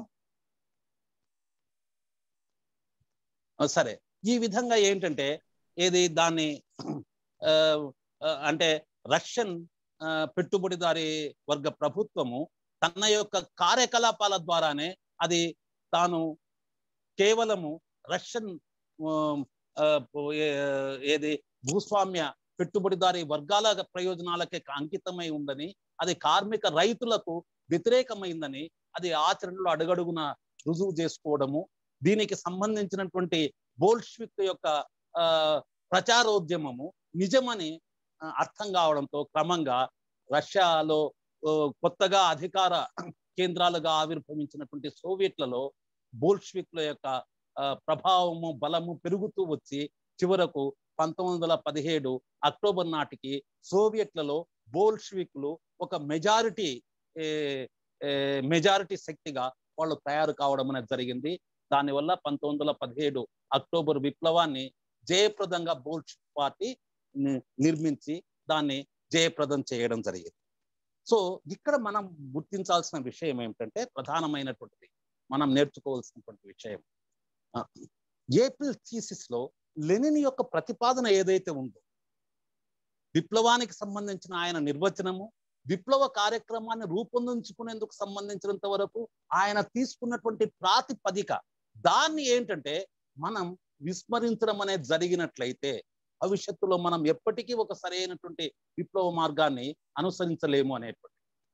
ఆ, సరే ఈ విధంగా ఏంటంటే ఏది దాన్ని ఆ, ఆ, అంటే రష్యన్ ఆ, పెట్టుబడిదారి వర్గ ప్రభుత్వము తన యొక్క కార్యకలాపాల ద్వారానే అది తాను కేవలము రష్యన్ ఆ, ఆ, ఏ- ఏది భూస్వామ్య పెట్టుబడిదారి వర్గాల ప్రయోజనాలకే అంకితమై ఉందని అది కార్మిక రైతులకు వ్యతిరేకమైందని అది ఆచరణలో అడుగడుగున రుజువు చేసుకోవడము దీనికి సంబంధించినటువంటి బోల్షిక్ యొక్క ఆ, ప్రచారోద్యమము నిజమని ఆ, అర్థం కావడంతో క్రమంగా రష్యాలో ఆ, కొత్తగా అధికార కేంద్రాలుగా ఆవిర్భవించినటువంటి సోవియట్లలో బోల్షిక్ల యొక్క ఆ, ప్రభావము బలము పెరుగుతూ వచ్చి చివరకు పంతొమ్మిది వందల పదిహేడు అక్టోబర్ నాటికి సోవియట్లలో బోల్షివిక్లు ఒక మెజారిటీ మెజారిటీ శక్తిగా వాళ్ళు తయారు కావడం అనేది జరిగింది దానివల్ల పంతొమ్మిది వందల పదిహేడు అక్టోబర్ విప్లవాన్ని జయప్రదంగా బోల్షిక్ పార్టీ ని- నిర్మించి దాన్ని జయప్రదం చేయడం జరిగింది సో ఇక్కడ మనం గుర్తించాల్సిన విషయం ఏమిటంటే ప్రధానమైనటువంటిది మనం నేర్చుకోవాల్సినటువంటి విషయం ఏప్రిల్ థీసిస్ లో లెనిన్ యొక్క ప్రతిపాదన ఏదైతే ఉందో విప్లవానికి సంబంధించిన ఆయన నిర్వచనము విప్లవ కార్యక్రమాన్ని రూపొందించుకునేందుకు సంబంధించినంత వరకు ఆయన తీసుకున్నటువంటి ప్రాతిపదిక దాన్ని ఏంటంటే మనం విస్మరించడం అనేది జరిగినట్లయితే భవిష్యత్తులో మనం ఎప్పటికీ ఒక సరైనటువంటి విప్లవ మార్గాన్ని అనుసరించలేము అనేటువంటి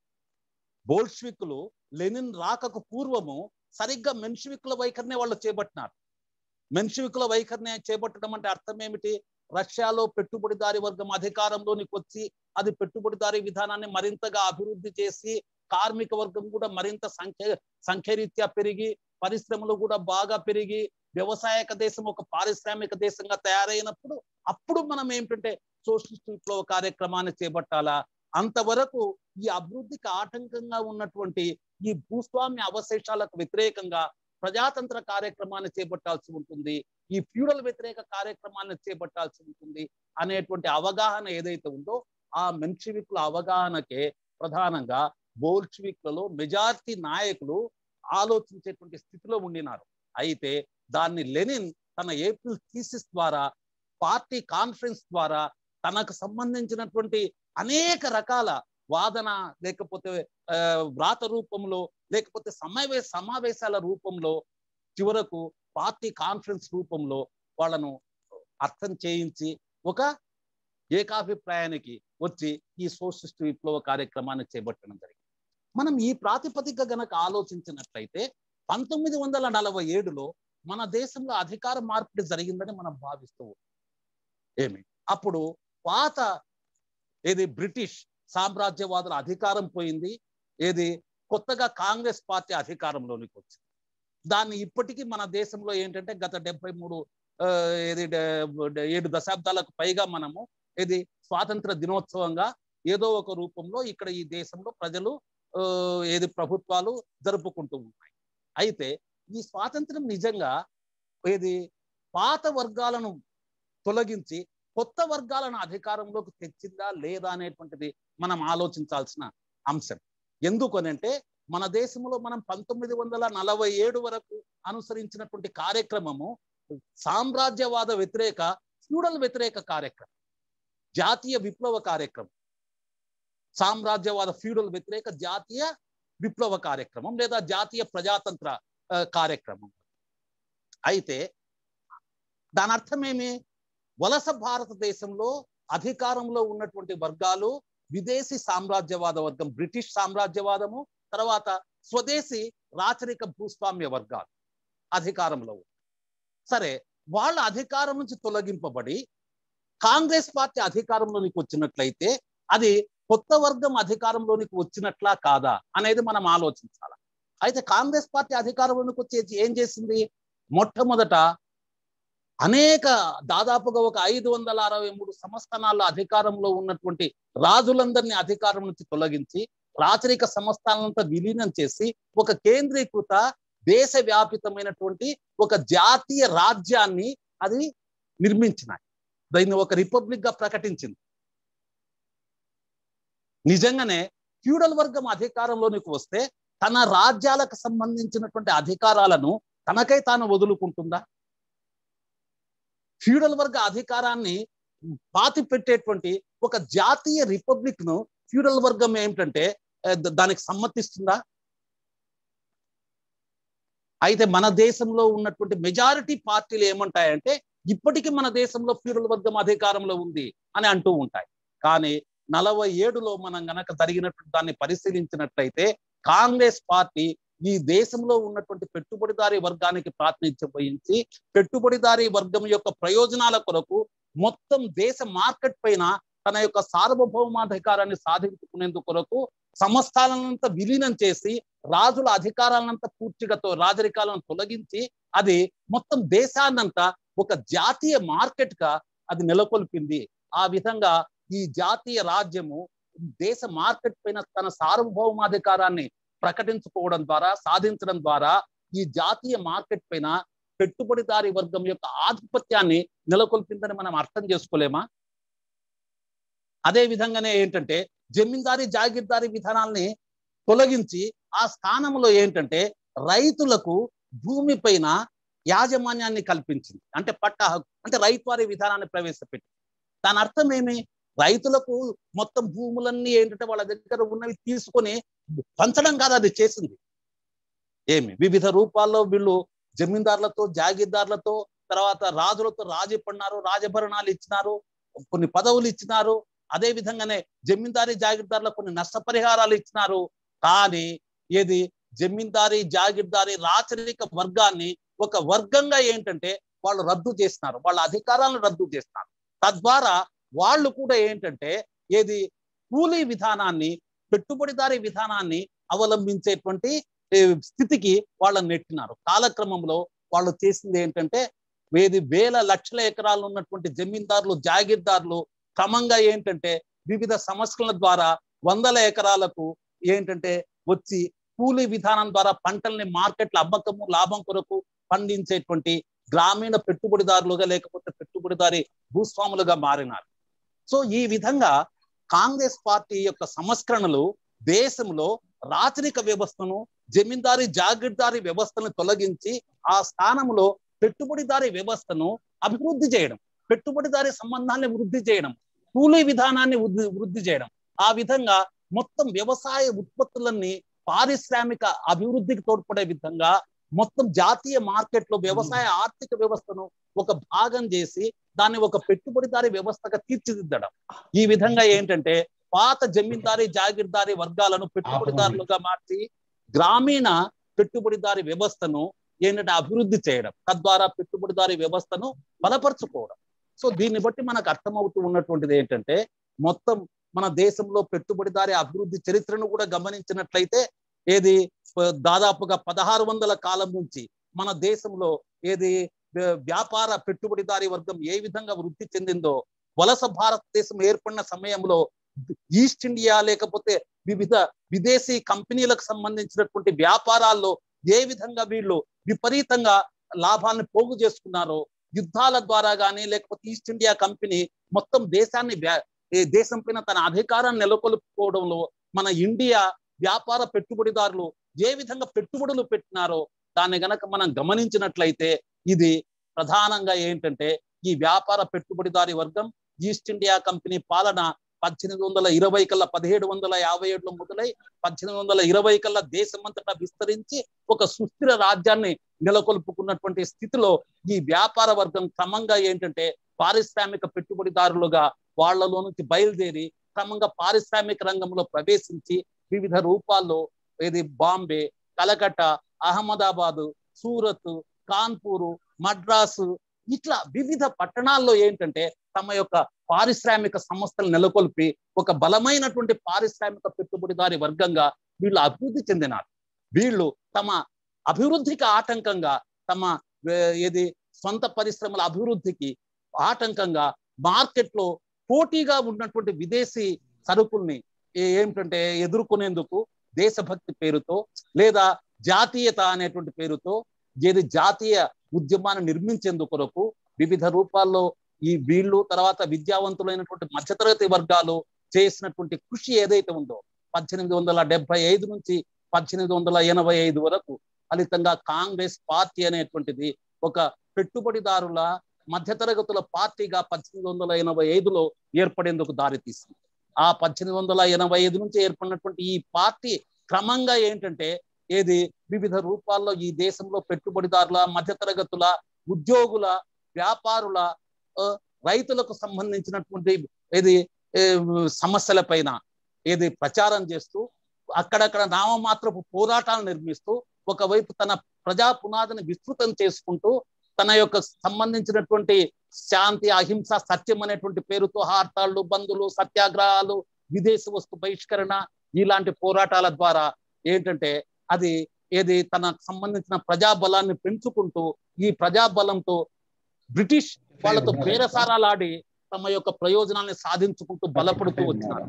బోల్ష్విక్లు లెనిన్ రాకకు పూర్వము సరిగ్గా మెన్షివిక్ల వైఖరిని వాళ్ళు చేపట్టినారు మెన్షివిక్ల వైఖరిని చేపట్టడం అంటే అర్థం ఏమిటి రష్యాలో పెట్టుబడిదారి వర్గం అధికారంలోనికి వచ్చి అది పెట్టుబడిదారి విధానాన్ని మరింతగా అభివృద్ధి చేసి కార్మిక వర్గం కూడా మరింత సంఖ్య సంఖ్యరీత్యా పెరిగి పరిశ్రమలు కూడా బాగా పెరిగి వ్యవసాయక దేశం ఒక పారిశ్రామిక దేశంగా తయారైనప్పుడు అప్పుడు మనం ఏంటంటే సోషలిస్ట్ విప్లవ కార్యక్రమాన్ని చేపట్టాలా అంతవరకు ఈ అభివృద్ధికి ఆటంకంగా ఉన్నటువంటి ఈ భూస్వామ్య అవశేషాలకు వ్యతిరేకంగా ప్రజాతంత్ర కార్యక్రమాన్ని చేపట్టాల్సి ఉంటుంది ఈ ఫ్యూడల్ వ్యతిరేక కార్యక్రమాన్ని చేపట్టాల్సి ఉంటుంది అనేటువంటి అవగాహన ఏదైతే ఉందో ఆ మెన్షివిక్ల అవగాహనకే ప్రధానంగా బోల్షివిక్లలో మెజారిటీ నాయకులు ఆలోచించేటువంటి స్థితిలో ఉండినారు అయితే దాన్ని లెనిన్ తన ఏప్రిల్ థీసిస్ ద్వారా పార్టీ కాన్ఫరెన్స్ ద్వారా తనకు సంబంధించినటువంటి అనేక రకాల వాదన లేకపోతే వ్రాత రూపంలో లేకపోతే సమావేశ సమావేశాల రూపంలో చివరకు పార్టీ కాన్ఫరెన్స్ రూపంలో వాళ్ళను అర్థం చేయించి ఒక ఏకాభిప్రాయానికి వచ్చి ఈ సోషలిస్ట్ విప్లవ కార్యక్రమాన్ని చేపట్టడం జరిగింది మనం ఈ ప్రాతిపదిక గనక ఆలోచించినట్లయితే పంతొమ్మిది వందల నలభై ఏడులో మన దేశంలో అధికార మార్పిడి జరిగిందని మనం భావిస్తూ ఏమి అప్పుడు పాత ఏది బ్రిటిష్ సామ్రాజ్యవాదుల అధికారం పోయింది ఏది కొత్తగా కాంగ్రెస్ పార్టీ అధికారంలోనికి వచ్చింది దాన్ని ఇప్పటికీ మన దేశంలో ఏంటంటే గత డెబ్బై మూడు ఏది ఏడు దశాబ్దాలకు పైగా మనము ఇది స్వాతంత్ర దినోత్సవంగా ఏదో ఒక రూపంలో ఇక్కడ ఈ దేశంలో ప్రజలు ఏది ప్రభుత్వాలు జరుపుకుంటూ ఉన్నాయి అయితే ఈ స్వాతంత్రం నిజంగా ఏది పాత వర్గాలను తొలగించి కొత్త వర్గాలను అధికారంలోకి తెచ్చిందా లేదా అనేటువంటిది మనం ఆలోచించాల్సిన అంశం ఎందుకనంటే మన దేశంలో మనం పంతొమ్మిది వందల నలభై ఏడు వరకు అనుసరించినటువంటి కార్యక్రమము సామ్రాజ్యవాద వ్యతిరేక ఫ్యూడల్ వ్యతిరేక కార్యక్రమం జాతీయ విప్లవ కార్యక్రమం సామ్రాజ్యవాద ఫ్యూడల్ వ్యతిరేక జాతీయ విప్లవ కార్యక్రమం లేదా జాతీయ ప్రజాతంత్ర కార్యక్రమం అయితే దాని అర్థమేమి వలస భారతదేశంలో అధికారంలో ఉన్నటువంటి వర్గాలు విదేశీ సామ్రాజ్యవాద వర్గం బ్రిటిష్ సామ్రాజ్యవాదము తర్వాత స్వదేశీ రాచరిక భూస్వామ్య వర్గాలు అధికారంలో సరే వాళ్ళ అధికారం నుంచి తొలగింపబడి కాంగ్రెస్ పార్టీ అధికారంలోనికి వచ్చినట్లయితే అది కొత్త వర్గం అధికారంలోనికి వచ్చినట్లా కాదా అనేది మనం ఆలోచించాలి అయితే కాంగ్రెస్ పార్టీ అధికారంలోనికి వచ్చి ఏం చేసింది మొట్టమొదట అనేక దాదాపుగా ఒక ఐదు వందల అరవై మూడు సంస్థానాల అధికారంలో ఉన్నటువంటి రాజులందరినీ అధికారం నుంచి తొలగించి రాచరిక సంస్థానంతా విలీనం చేసి ఒక కేంద్రీకృత దేశవ్యాపితమైనటువంటి ఒక జాతీయ రాజ్యాన్ని అది నిర్మించినాయి దాన్ని ఒక రిపబ్లిక్ గా ప్రకటించింది నిజంగానే ఫ్యూడల్ వర్గం అధికారంలోనికి వస్తే తన రాజ్యాలకు సంబంధించినటువంటి అధికారాలను తనకై తాను వదులుకుంటుందా ఫ్యూడల్ వర్గ అధికారాన్ని పాతి పెట్టేటువంటి ఒక జాతీయ రిపబ్లిక్ ను ఫ్యూడల్ వర్గం ఏమిటంటే దానికి సమ్మతిస్తుందా అయితే మన దేశంలో ఉన్నటువంటి మెజారిటీ పార్టీలు ఏమంటాయంటే ఇప్పటికీ మన దేశంలో ఫ్యూడల్ వర్గం అధికారంలో ఉంది అని అంటూ ఉంటాయి కానీ నలభై ఏడులో మనం గనక జరిగినటువంటి దాన్ని పరిశీలించినట్లయితే కాంగ్రెస్ పార్టీ ఈ దేశంలో ఉన్నటువంటి పెట్టుబడిదారీ వర్గానికి ప్రాతినిధ్యం వహించి పెట్టుబడిదారీ వర్గం యొక్క ప్రయోజనాల కొరకు మొత్తం దేశ మార్కెట్ పైన తన యొక్క సార్వభౌమాధికారాన్ని సాధించుకునేందుకు కొరకు సంస్థానంతా విలీనం చేసి రాజుల అధికారాలంతా పూర్తిగా రాజరికాలను తొలగించి అది మొత్తం దేశాన్నంతా ఒక జాతీయ మార్కెట్ గా అది నెలకొల్పింది ఆ విధంగా ఈ జాతీయ రాజ్యము దేశ మార్కెట్ పైన తన సార్వభౌమాధికారాన్ని ప్రకటించుకోవడం ద్వారా సాధించడం ద్వారా ఈ జాతీయ మార్కెట్ పైన పెట్టుబడిదారి వర్గం యొక్క ఆధిపత్యాన్ని నెలకొల్పిందని మనం అర్థం చేసుకోలేమా అదే విధంగానే ఏంటంటే జమీందారీ జాగీర్దారీ విధానాల్ని తొలగించి ఆ స్థానంలో ఏంటంటే రైతులకు భూమి పైన యాజమాన్యాన్ని కల్పించింది అంటే పట్టా హక్కు అంటే రైతువారి విధానాన్ని ప్రవేశపెట్టి దాని అర్థం ఏమి రైతులకు మొత్తం భూములన్నీ ఏంటంటే వాళ్ళ దగ్గర ఉన్నవి తీసుకొని పంచడం కాదు అది చేసింది ఏమి వివిధ రూపాల్లో వీళ్ళు జమీందారులతో జాగీర్దారులతో తర్వాత రాజులతో రాజీ పడినారు రాజభరణాలు ఇచ్చినారు కొన్ని పదవులు ఇచ్చినారు అదే విధంగానే జమీందారీ జాగీర్దారులకు కొన్ని నష్టపరిహారాలు ఇచ్చినారు కానీ ఏది జమీందారీ జాగీర్దారీ రాచరిక వర్గాన్ని ఒక వర్గంగా ఏంటంటే వాళ్ళు రద్దు చేస్తున్నారు వాళ్ళ అధికారాలను రద్దు చేస్తున్నారు తద్వారా వాళ్ళు కూడా ఏంటంటే ఏది కూలీ విధానాన్ని పెట్టుబడిదారీ విధానాన్ని అవలంబించేటువంటి ఏ, స్థితికి వాళ్ళని నెట్టినారు కాలక్రమంలో వాళ్ళు చేసింది ఏంటంటే వేది వేల లక్షల ఎకరాలు ఉన్నటువంటి జమీందారులు జాగీర్దారులు క్రమంగా ఏంటంటే వివిధ సంస్థల ద్వారా వందల ఎకరాలకు ఏంటంటే వచ్చి కూలీ విధానం ద్వారా పంటల్ని మార్కెట్ల అమ్మకము లాభం కొరకు పండించేటువంటి గ్రామీణ పెట్టుబడిదారులుగా లేకపోతే పెట్టుబడిదారి భూస్వాములుగా మారినారు సో ఈ విధంగా కాంగ్రెస్ పార్టీ యొక్క సంస్కరణలు దేశంలో రాచరిక వ్యవస్థను జమీందారీ జాగీర్దారీ వ్యవస్థను తొలగించి ఆ స్థానంలో పెట్టుబడిదారీ వ్యవస్థను అభివృద్ధి చేయడం పెట్టుబడిదారీ సంబంధాన్ని వృద్ధి చేయడం కూలీ విధానాన్ని వృద్ధి వృద్ధి చేయడం ఆ విధంగా మొత్తం వ్యవసాయ ఉత్పత్తులన్నీ పారిశ్రామిక అభివృద్ధికి తోడ్పడే విధంగా మొత్తం జాతీయ మార్కెట్లో వ్యవసాయ ఆర్థిక వ్యవస్థను ఒక భాగం చేసి దాన్ని ఒక పెట్టుబడిదారీ వ్యవస్థగా తీర్చిదిద్దడం ఈ విధంగా ఏంటంటే పాత జమీందారీ జాగీర్దారీ వర్గాలను పెట్టుబడిదారులుగా మార్చి గ్రామీణ పెట్టుబడిదారీ వ్యవస్థను ఏంటంటే అభివృద్ధి చేయడం తద్వారా పెట్టుబడిదారీ వ్యవస్థను బలపరచుకోవడం సో దీన్ని బట్టి మనకు అర్థమవుతూ ఉన్నటువంటిది ఏంటంటే మొత్తం మన దేశంలో పెట్టుబడిదారీ అభివృద్ధి చరిత్రను కూడా గమనించినట్లయితే ఏది ప- దాదాపుగా పదహారు వందల కాలం నుంచి మన దేశంలో ఏది వ్య- వ్యాపార పెట్టుబడిదారీ వర్గం ఏ విధంగా వృద్ధి చెందిందో వలస భారతదేశం ఏర్పడిన సమయంలో ఈస్ట్ ఇండియా లేకపోతే వివిధ విదేశీ కంపెనీలకు సంబంధించినటువంటి వ్యాపారాల్లో ఏ విధంగా వీళ్ళు విపరీతంగా లాభాన్ని పోగు చేసుకున్నారో యుద్ధాల ద్వారా కానీ లేకపోతే ఈస్ట్ ఇండియా కంపెనీ మొత్తం దేశాన్ని వ్యా- ఈ దేశం పైన తన అధికారాన్ని నెలకొల్పుకోవడంలో మన ఇండియా వ్యాపార పెట్టుబడిదారులు ఏ విధంగా పెట్టుబడులు పెట్టినారో దాన్ని గనక మనం గమనించినట్లయితే ఇది ప్రధానంగా ఏంటంటే ఈ వ్యాపార పెట్టుబడిదారి వర్గం ఈస్ట్ ఇండియా కంపెనీ పాలన పద్దెనిమిది వందల ఇరవై కల్లా పదిహేడు వందల యాభై ఏడులో మొదలై పద్దెనిమిది వందల ఇరవై కల్లా దేశమంతటా విస్తరించి ఒక సుస్థిర రాజ్యాన్ని నెలకొల్పుకున్నటువంటి స్థితిలో ఈ వ్యాపార వర్గం క్రమంగా ఏంటంటే పారిశ్రామిక పెట్టుబడిదారులుగా వాళ్ళలో నుంచి బయలుదేరి క్రమంగా పారిశ్రామిక రంగంలో ప్రవేశించి వివిధ రూపాల్లో ఇది బాంబే కలకట్ట అహ్మదాబాదు సూరత్ కాన్పూరు మద్రాసు ఇట్లా వివిధ పట్టణాల్లో ఏంటంటే తమ యొక్క పారిశ్రామిక సంస్థలు నెలకొల్పి ఒక బలమైనటువంటి పారిశ్రామిక పెట్టుబడిదారి వర్గంగా వీళ్ళు అభివృద్ధి చెందినారు వీళ్ళు తమ అభివృద్ధికి ఆటంకంగా తమ ఏ, ఏది సొంత పరిశ్రమల అభివృద్ధికి ఆటంకంగా మార్కెట్లో పోటీగా ఉన్నటువంటి విదేశీ సరుకుల్ని ఏ- ఏమిటంటే ఎదుర్కొనేందుకు దేశభక్తి పేరుతో లేదా జాతీయత అనేటువంటి పేరుతో ఏది జాతీయ ఉద్యమాన్ని నిర్మించేందుకు కొరకు వివిధ రూపాల్లో ఈ వీళ్ళు తర్వాత విద్యావంతులైనటువంటి మధ్యతరగతి వర్గాలు చేసినటువంటి కృషి ఏదైతే ఉందో పద్దెనిమిది వందల డెబ్బై ఐదు నుంచి పద్దెనిమిది వందల ఎనభై ఐదు వరకు ఫలితంగా కాంగ్రెస్ పార్టీ అనేటువంటిది ఒక పెట్టుబడిదారుల మధ్యతరగతుల పార్టీగా పద్దెనిమిది వందల ఎనభై ఐదులో ఏర్పడేందుకు దారితీసింది ఆ పద్దెనిమిది వందల ఎనభై ఐదు నుంచి ఏర్పడినటువంటి ఈ పార్టీ క్రమంగా ఏంటంటే ఏది వివిధ రూపాల్లో ఈ దేశంలో పెట్టుబడిదారుల మధ్యతరగతుల ఉద్యోగుల వ్యాపారుల ఆ, రైతులకు సంబంధించినటువంటి ఏది ఏ, సమస్యల పైన ఏది ప్రచారం చేస్తూ అక్కడక్కడ నామమాత్రపు పోరాటాలు నిర్మిస్తూ ఒకవైపు తన ప్రజా పునాదిని విస్తృతం చేసుకుంటూ తన యొక్క సంబంధించినటువంటి శాంతి అహింస సత్యం అనేటువంటి పేరుతో హార్తాళ్ళు బంధులు సత్యాగ్రహాలు విదేశీ వస్తు బహిష్కరణ ఇలాంటి పోరాటాల ద్వారా ఏంటంటే అది ఏది తనకు సంబంధించిన ప్రజాబలాన్ని పెంచుకుంటూ ఈ ప్రజాబలంతో బ్రిటిష్ వాళ్ళతో బేరసారాలాడి తమ యొక్క ప్రయోజనాన్ని సాధించుకుంటూ బలపడుతూ వచ్చినారు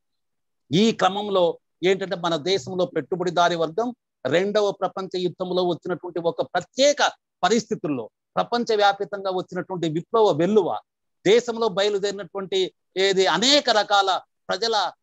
ఈ క్రమంలో ఏంటంటే మన దేశంలో పెట్టుబడిదారి వర్గం రెండవ ప్రపంచ యుద్ధంలో వచ్చినటువంటి ఒక ప్రత్యేక పరిస్థితుల్లో ప్రపంచ వ్యాపితంగా వచ్చినటువంటి విప్లవ వెల్లువ దేశంలో బయలుదేరినటువంటి ఏది అనేక రకాల ప్రజల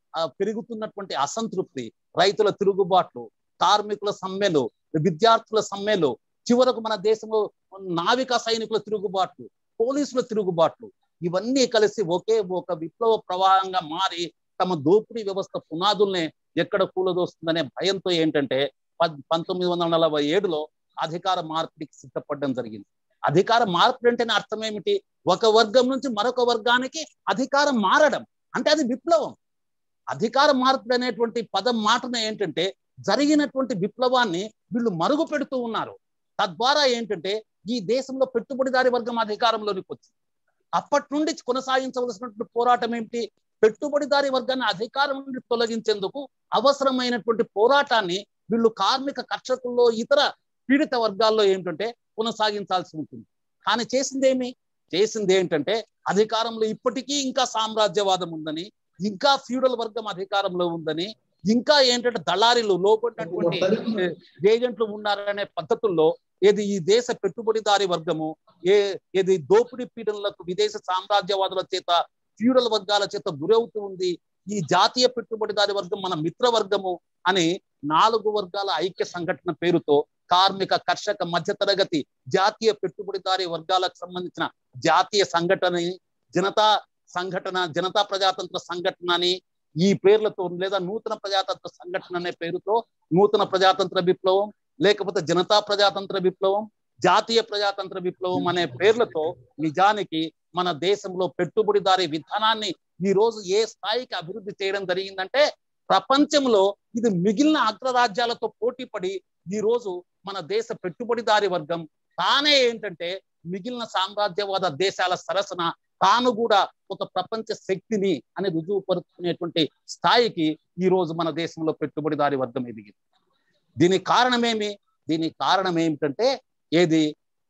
ఆ, పెరుగుతున్నటువంటి అసంతృప్తి రైతుల తిరుగుబాట్లు కార్మికుల సమ్మెలు విద్యార్థుల సమ్మెలు చివరకు మన దేశంలో నావికా సైనికుల తిరుగుబాట్లు పోలీసుల తిరుగుబాట్లు ఇవన్నీ కలిసి ఒకే ఒక విప్లవ ప్రవాహంగా మారి తమ దోపిడీ వ్యవస్థ పునాదుల్ని ఎక్కడ కూలదోస్తుందనే భయంతో ఏంటంటే పద్- పంతొమ్మిది వందల నలభై ఏడులో అధికార మార్పిడికి సిద్ధపడడం జరిగింది అధికార మార్పిడి అంటేనే అర్థం ఏమిటి ఒక వర్గం నుంచి మరొక వర్గానికి అధికారం మారడం అంటే అది విప్లవం అధికార మార్పిడి అనేటువంటి పదం మాటన ఏంటంటే జరిగినటువంటి విప్లవాన్ని వీళ్ళు మరుగు పెడుతూ ఉన్నారు తద్వారా ఏంటంటే ఈ దేశంలో పెట్టుబడిదారి వర్గం అధికారంలోనికి వచ్చింది అప్పటి నుండి కొనసాగించవలసినటువంటి పోరాటం ఏమిటి పెట్టుబడిదారి వర్గాన్ని అధికారం నుండి తొలగించేందుకు అవసరమైనటువంటి పోరాటాన్ని వీళ్ళు కార్మిక కర్షకుల్లో ఇతర పీడిత వర్గాల్లో ఏంటంటే కొనసాగించాల్సి ఉంటుంది కానీ చేసిందేమి చేసింది ఏంటంటే అధికారంలో ఇప్పటికీ ఇంకా సామ్రాజ్యవాదం ఉందని ఇంకా ఫ్యూడల్ వర్గం అధికారంలో ఉందని ఇంకా ఏంటంటే దళారీలు లోపడినటువంటి ఏజెంట్లు ఉన్నారనే పద్ధతుల్లో ఏది ఈ దేశ పెట్టుబడిదారి వర్గము ఏ ఏది దోపిడీ పీడనలకు విదేశ సామ్రాజ్యవాదుల చేత ఫ్యూడల్ వర్గాల చేత గురవుతూ ఉంది ఈ జాతీయ పెట్టుబడిదారి వర్గం మన మిత్ర వర్గము అని నాలుగు వర్గాల ఐక్య సంఘటన పేరుతో కార్మిక కర్షక మధ్యతరగతి జాతీయ పెట్టుబడిదారి వర్గాలకు సంబంధించిన జాతీయ సంఘటన జనతా సంఘటన జనతా ప్రజాతంత్ర సంఘటన అని ఈ పేర్లతో లేదా నూతన ప్రజాతంత్ర సంఘటన అనే పేరుతో నూతన ప్రజాతంత్ర విప్లవం లేకపోతే జనతా ప్రజాతంత్ర విప్లవం జాతీయ ప్రజాతంత్ర విప్లవం అనే పేర్లతో నిజానికి మన దేశంలో పెట్టుబడిదారి విధానాన్ని ఈ రోజు ఏ స్థాయికి అభివృద్ధి చేయడం జరిగిందంటే ప్రపంచంలో ఇది మిగిలిన అగ్రరాజ్యాలతో పోటీ పడి ఈ రోజు మన దేశ పెట్టుబడిదారి వర్గం తానే ఏంటంటే మిగిలిన సామ్రాజ్యవాద దేశాల సరసన తాను కూడా ఒక ప్రపంచ శక్తిని అని రుజువుపరుచుకునేటువంటి స్థాయికి ఈ రోజు మన దేశంలో పెట్టుబడిదారి వర్గం ఎదిగింది దీనికి కారణమేమి దీనికి కారణం ఏమిటంటే ఏది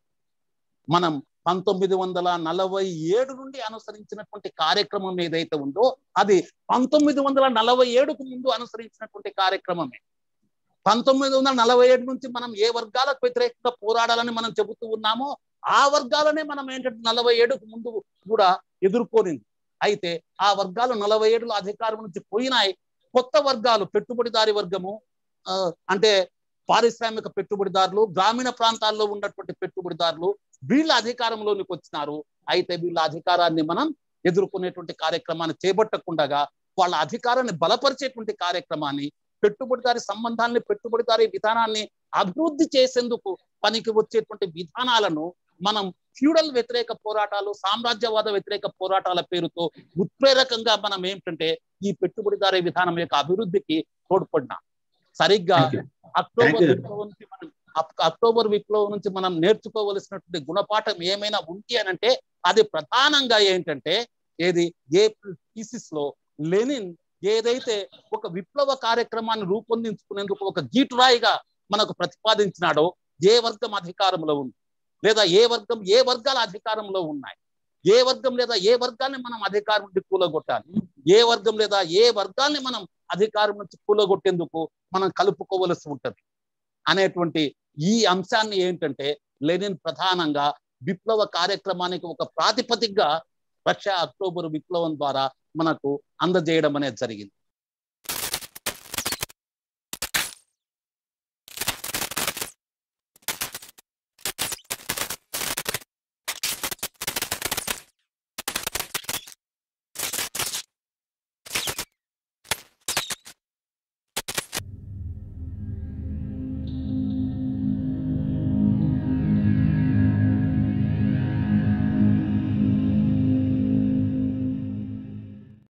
మనం పంతొమ్మిది వందల నలభై ఏడు నుండి అనుసరించినటువంటి కార్యక్రమం ఏదైతే ఉందో అది పంతొమ్మిది వందల నలభై ఏడుకు ముందు అనుసరించినటువంటి కార్యక్రమమే పంతొమ్మిది వందల నలభై ఏడు నుంచి మనం ఏ వర్గాలకు వ్యతిరేకంగా పోరాడాలని మనం చెబుతూ ఉన్నామో ఆ వర్గాలనే మనం ఏంటంటే నలభై ఏడుకు ముందు కూడా ఎదుర్కొనింది అయితే ఆ వర్గాలు నలభై ఏడులో అధికారం నుంచి పోయినాయి కొత్త వర్గాలు పెట్టుబడిదారి వర్గము ఆ, అంటే పారిశ్రామిక పెట్టుబడిదారులు గ్రామీణ ప్రాంతాల్లో ఉన్నటువంటి పెట్టుబడిదారులు వీళ్ళ అధికారంలోనికి వచ్చినారు అయితే వీళ్ళ అధికారాన్ని మనం ఎదుర్కొనేటువంటి కార్యక్రమాన్ని చేపట్టకుండగా వాళ్ళ అధికారాన్ని బలపరిచేటువంటి కార్యక్రమాన్ని పెట్టుబడిదారి సంబంధాన్ని పెట్టుబడిదారి విధానాన్ని అభివృద్ధి చేసేందుకు పనికి వచ్చేటువంటి విధానాలను మనం ఫ్యూడల్ వ్యతిరేక పోరాటాలు సామ్రాజ్యవాద వ్యతిరేక పోరాటాల పేరుతో ఉత్ప్రేరకంగా మనం ఏంటంటే ఈ పెట్టుబడిదారి విధానం యొక్క అభివృద్ధికి తోడ్పడినాం సరిగ్గా Thank you. October Thank you. విప్లవం నుంచి మనం అక్- అక్టోబర్ విప్లవం నుంచి మనం నేర్చుకోవలసినటువంటి గుణపాఠం ఏమైనా ఉంది అని అంటే అది ప్రధానంగా ఏంటంటే ఏది ఏ థీసిస్ లో లెనిన్ ఏదైతే ఒక విప్లవ కార్యక్రమాన్ని రూపొందించుకునేందుకు ఒక గీటురాయిగా మనకు ప్రతిపాదించినాడో ఏ వర్గం అధికారంలో ఉంది లేదా ఏ వర్గం ఏ వర్గాల అధికారంలో ఉన్నాయి ఏ వర్గం లేదా ఏ వర్గాన్ని మనం అధికారం నుండి కూలగొట్టాలి ఏ వర్గం లేదా ఏ వర్గాల్ని మనం అధికారం నుంచి కూలగొట్టేందుకు మనం కలుపుకోవలసి ఉంటది అనేటువంటి ఈ అంశాన్ని ఏంటంటే లెనిన్ ప్రధానంగా విప్లవ కార్యక్రమానికి ఒక ప్రాతిపదికగా రష్యా అక్టోబర్ విప్లవం ద్వారా మనకు అందజేయడం అనేది జరిగింది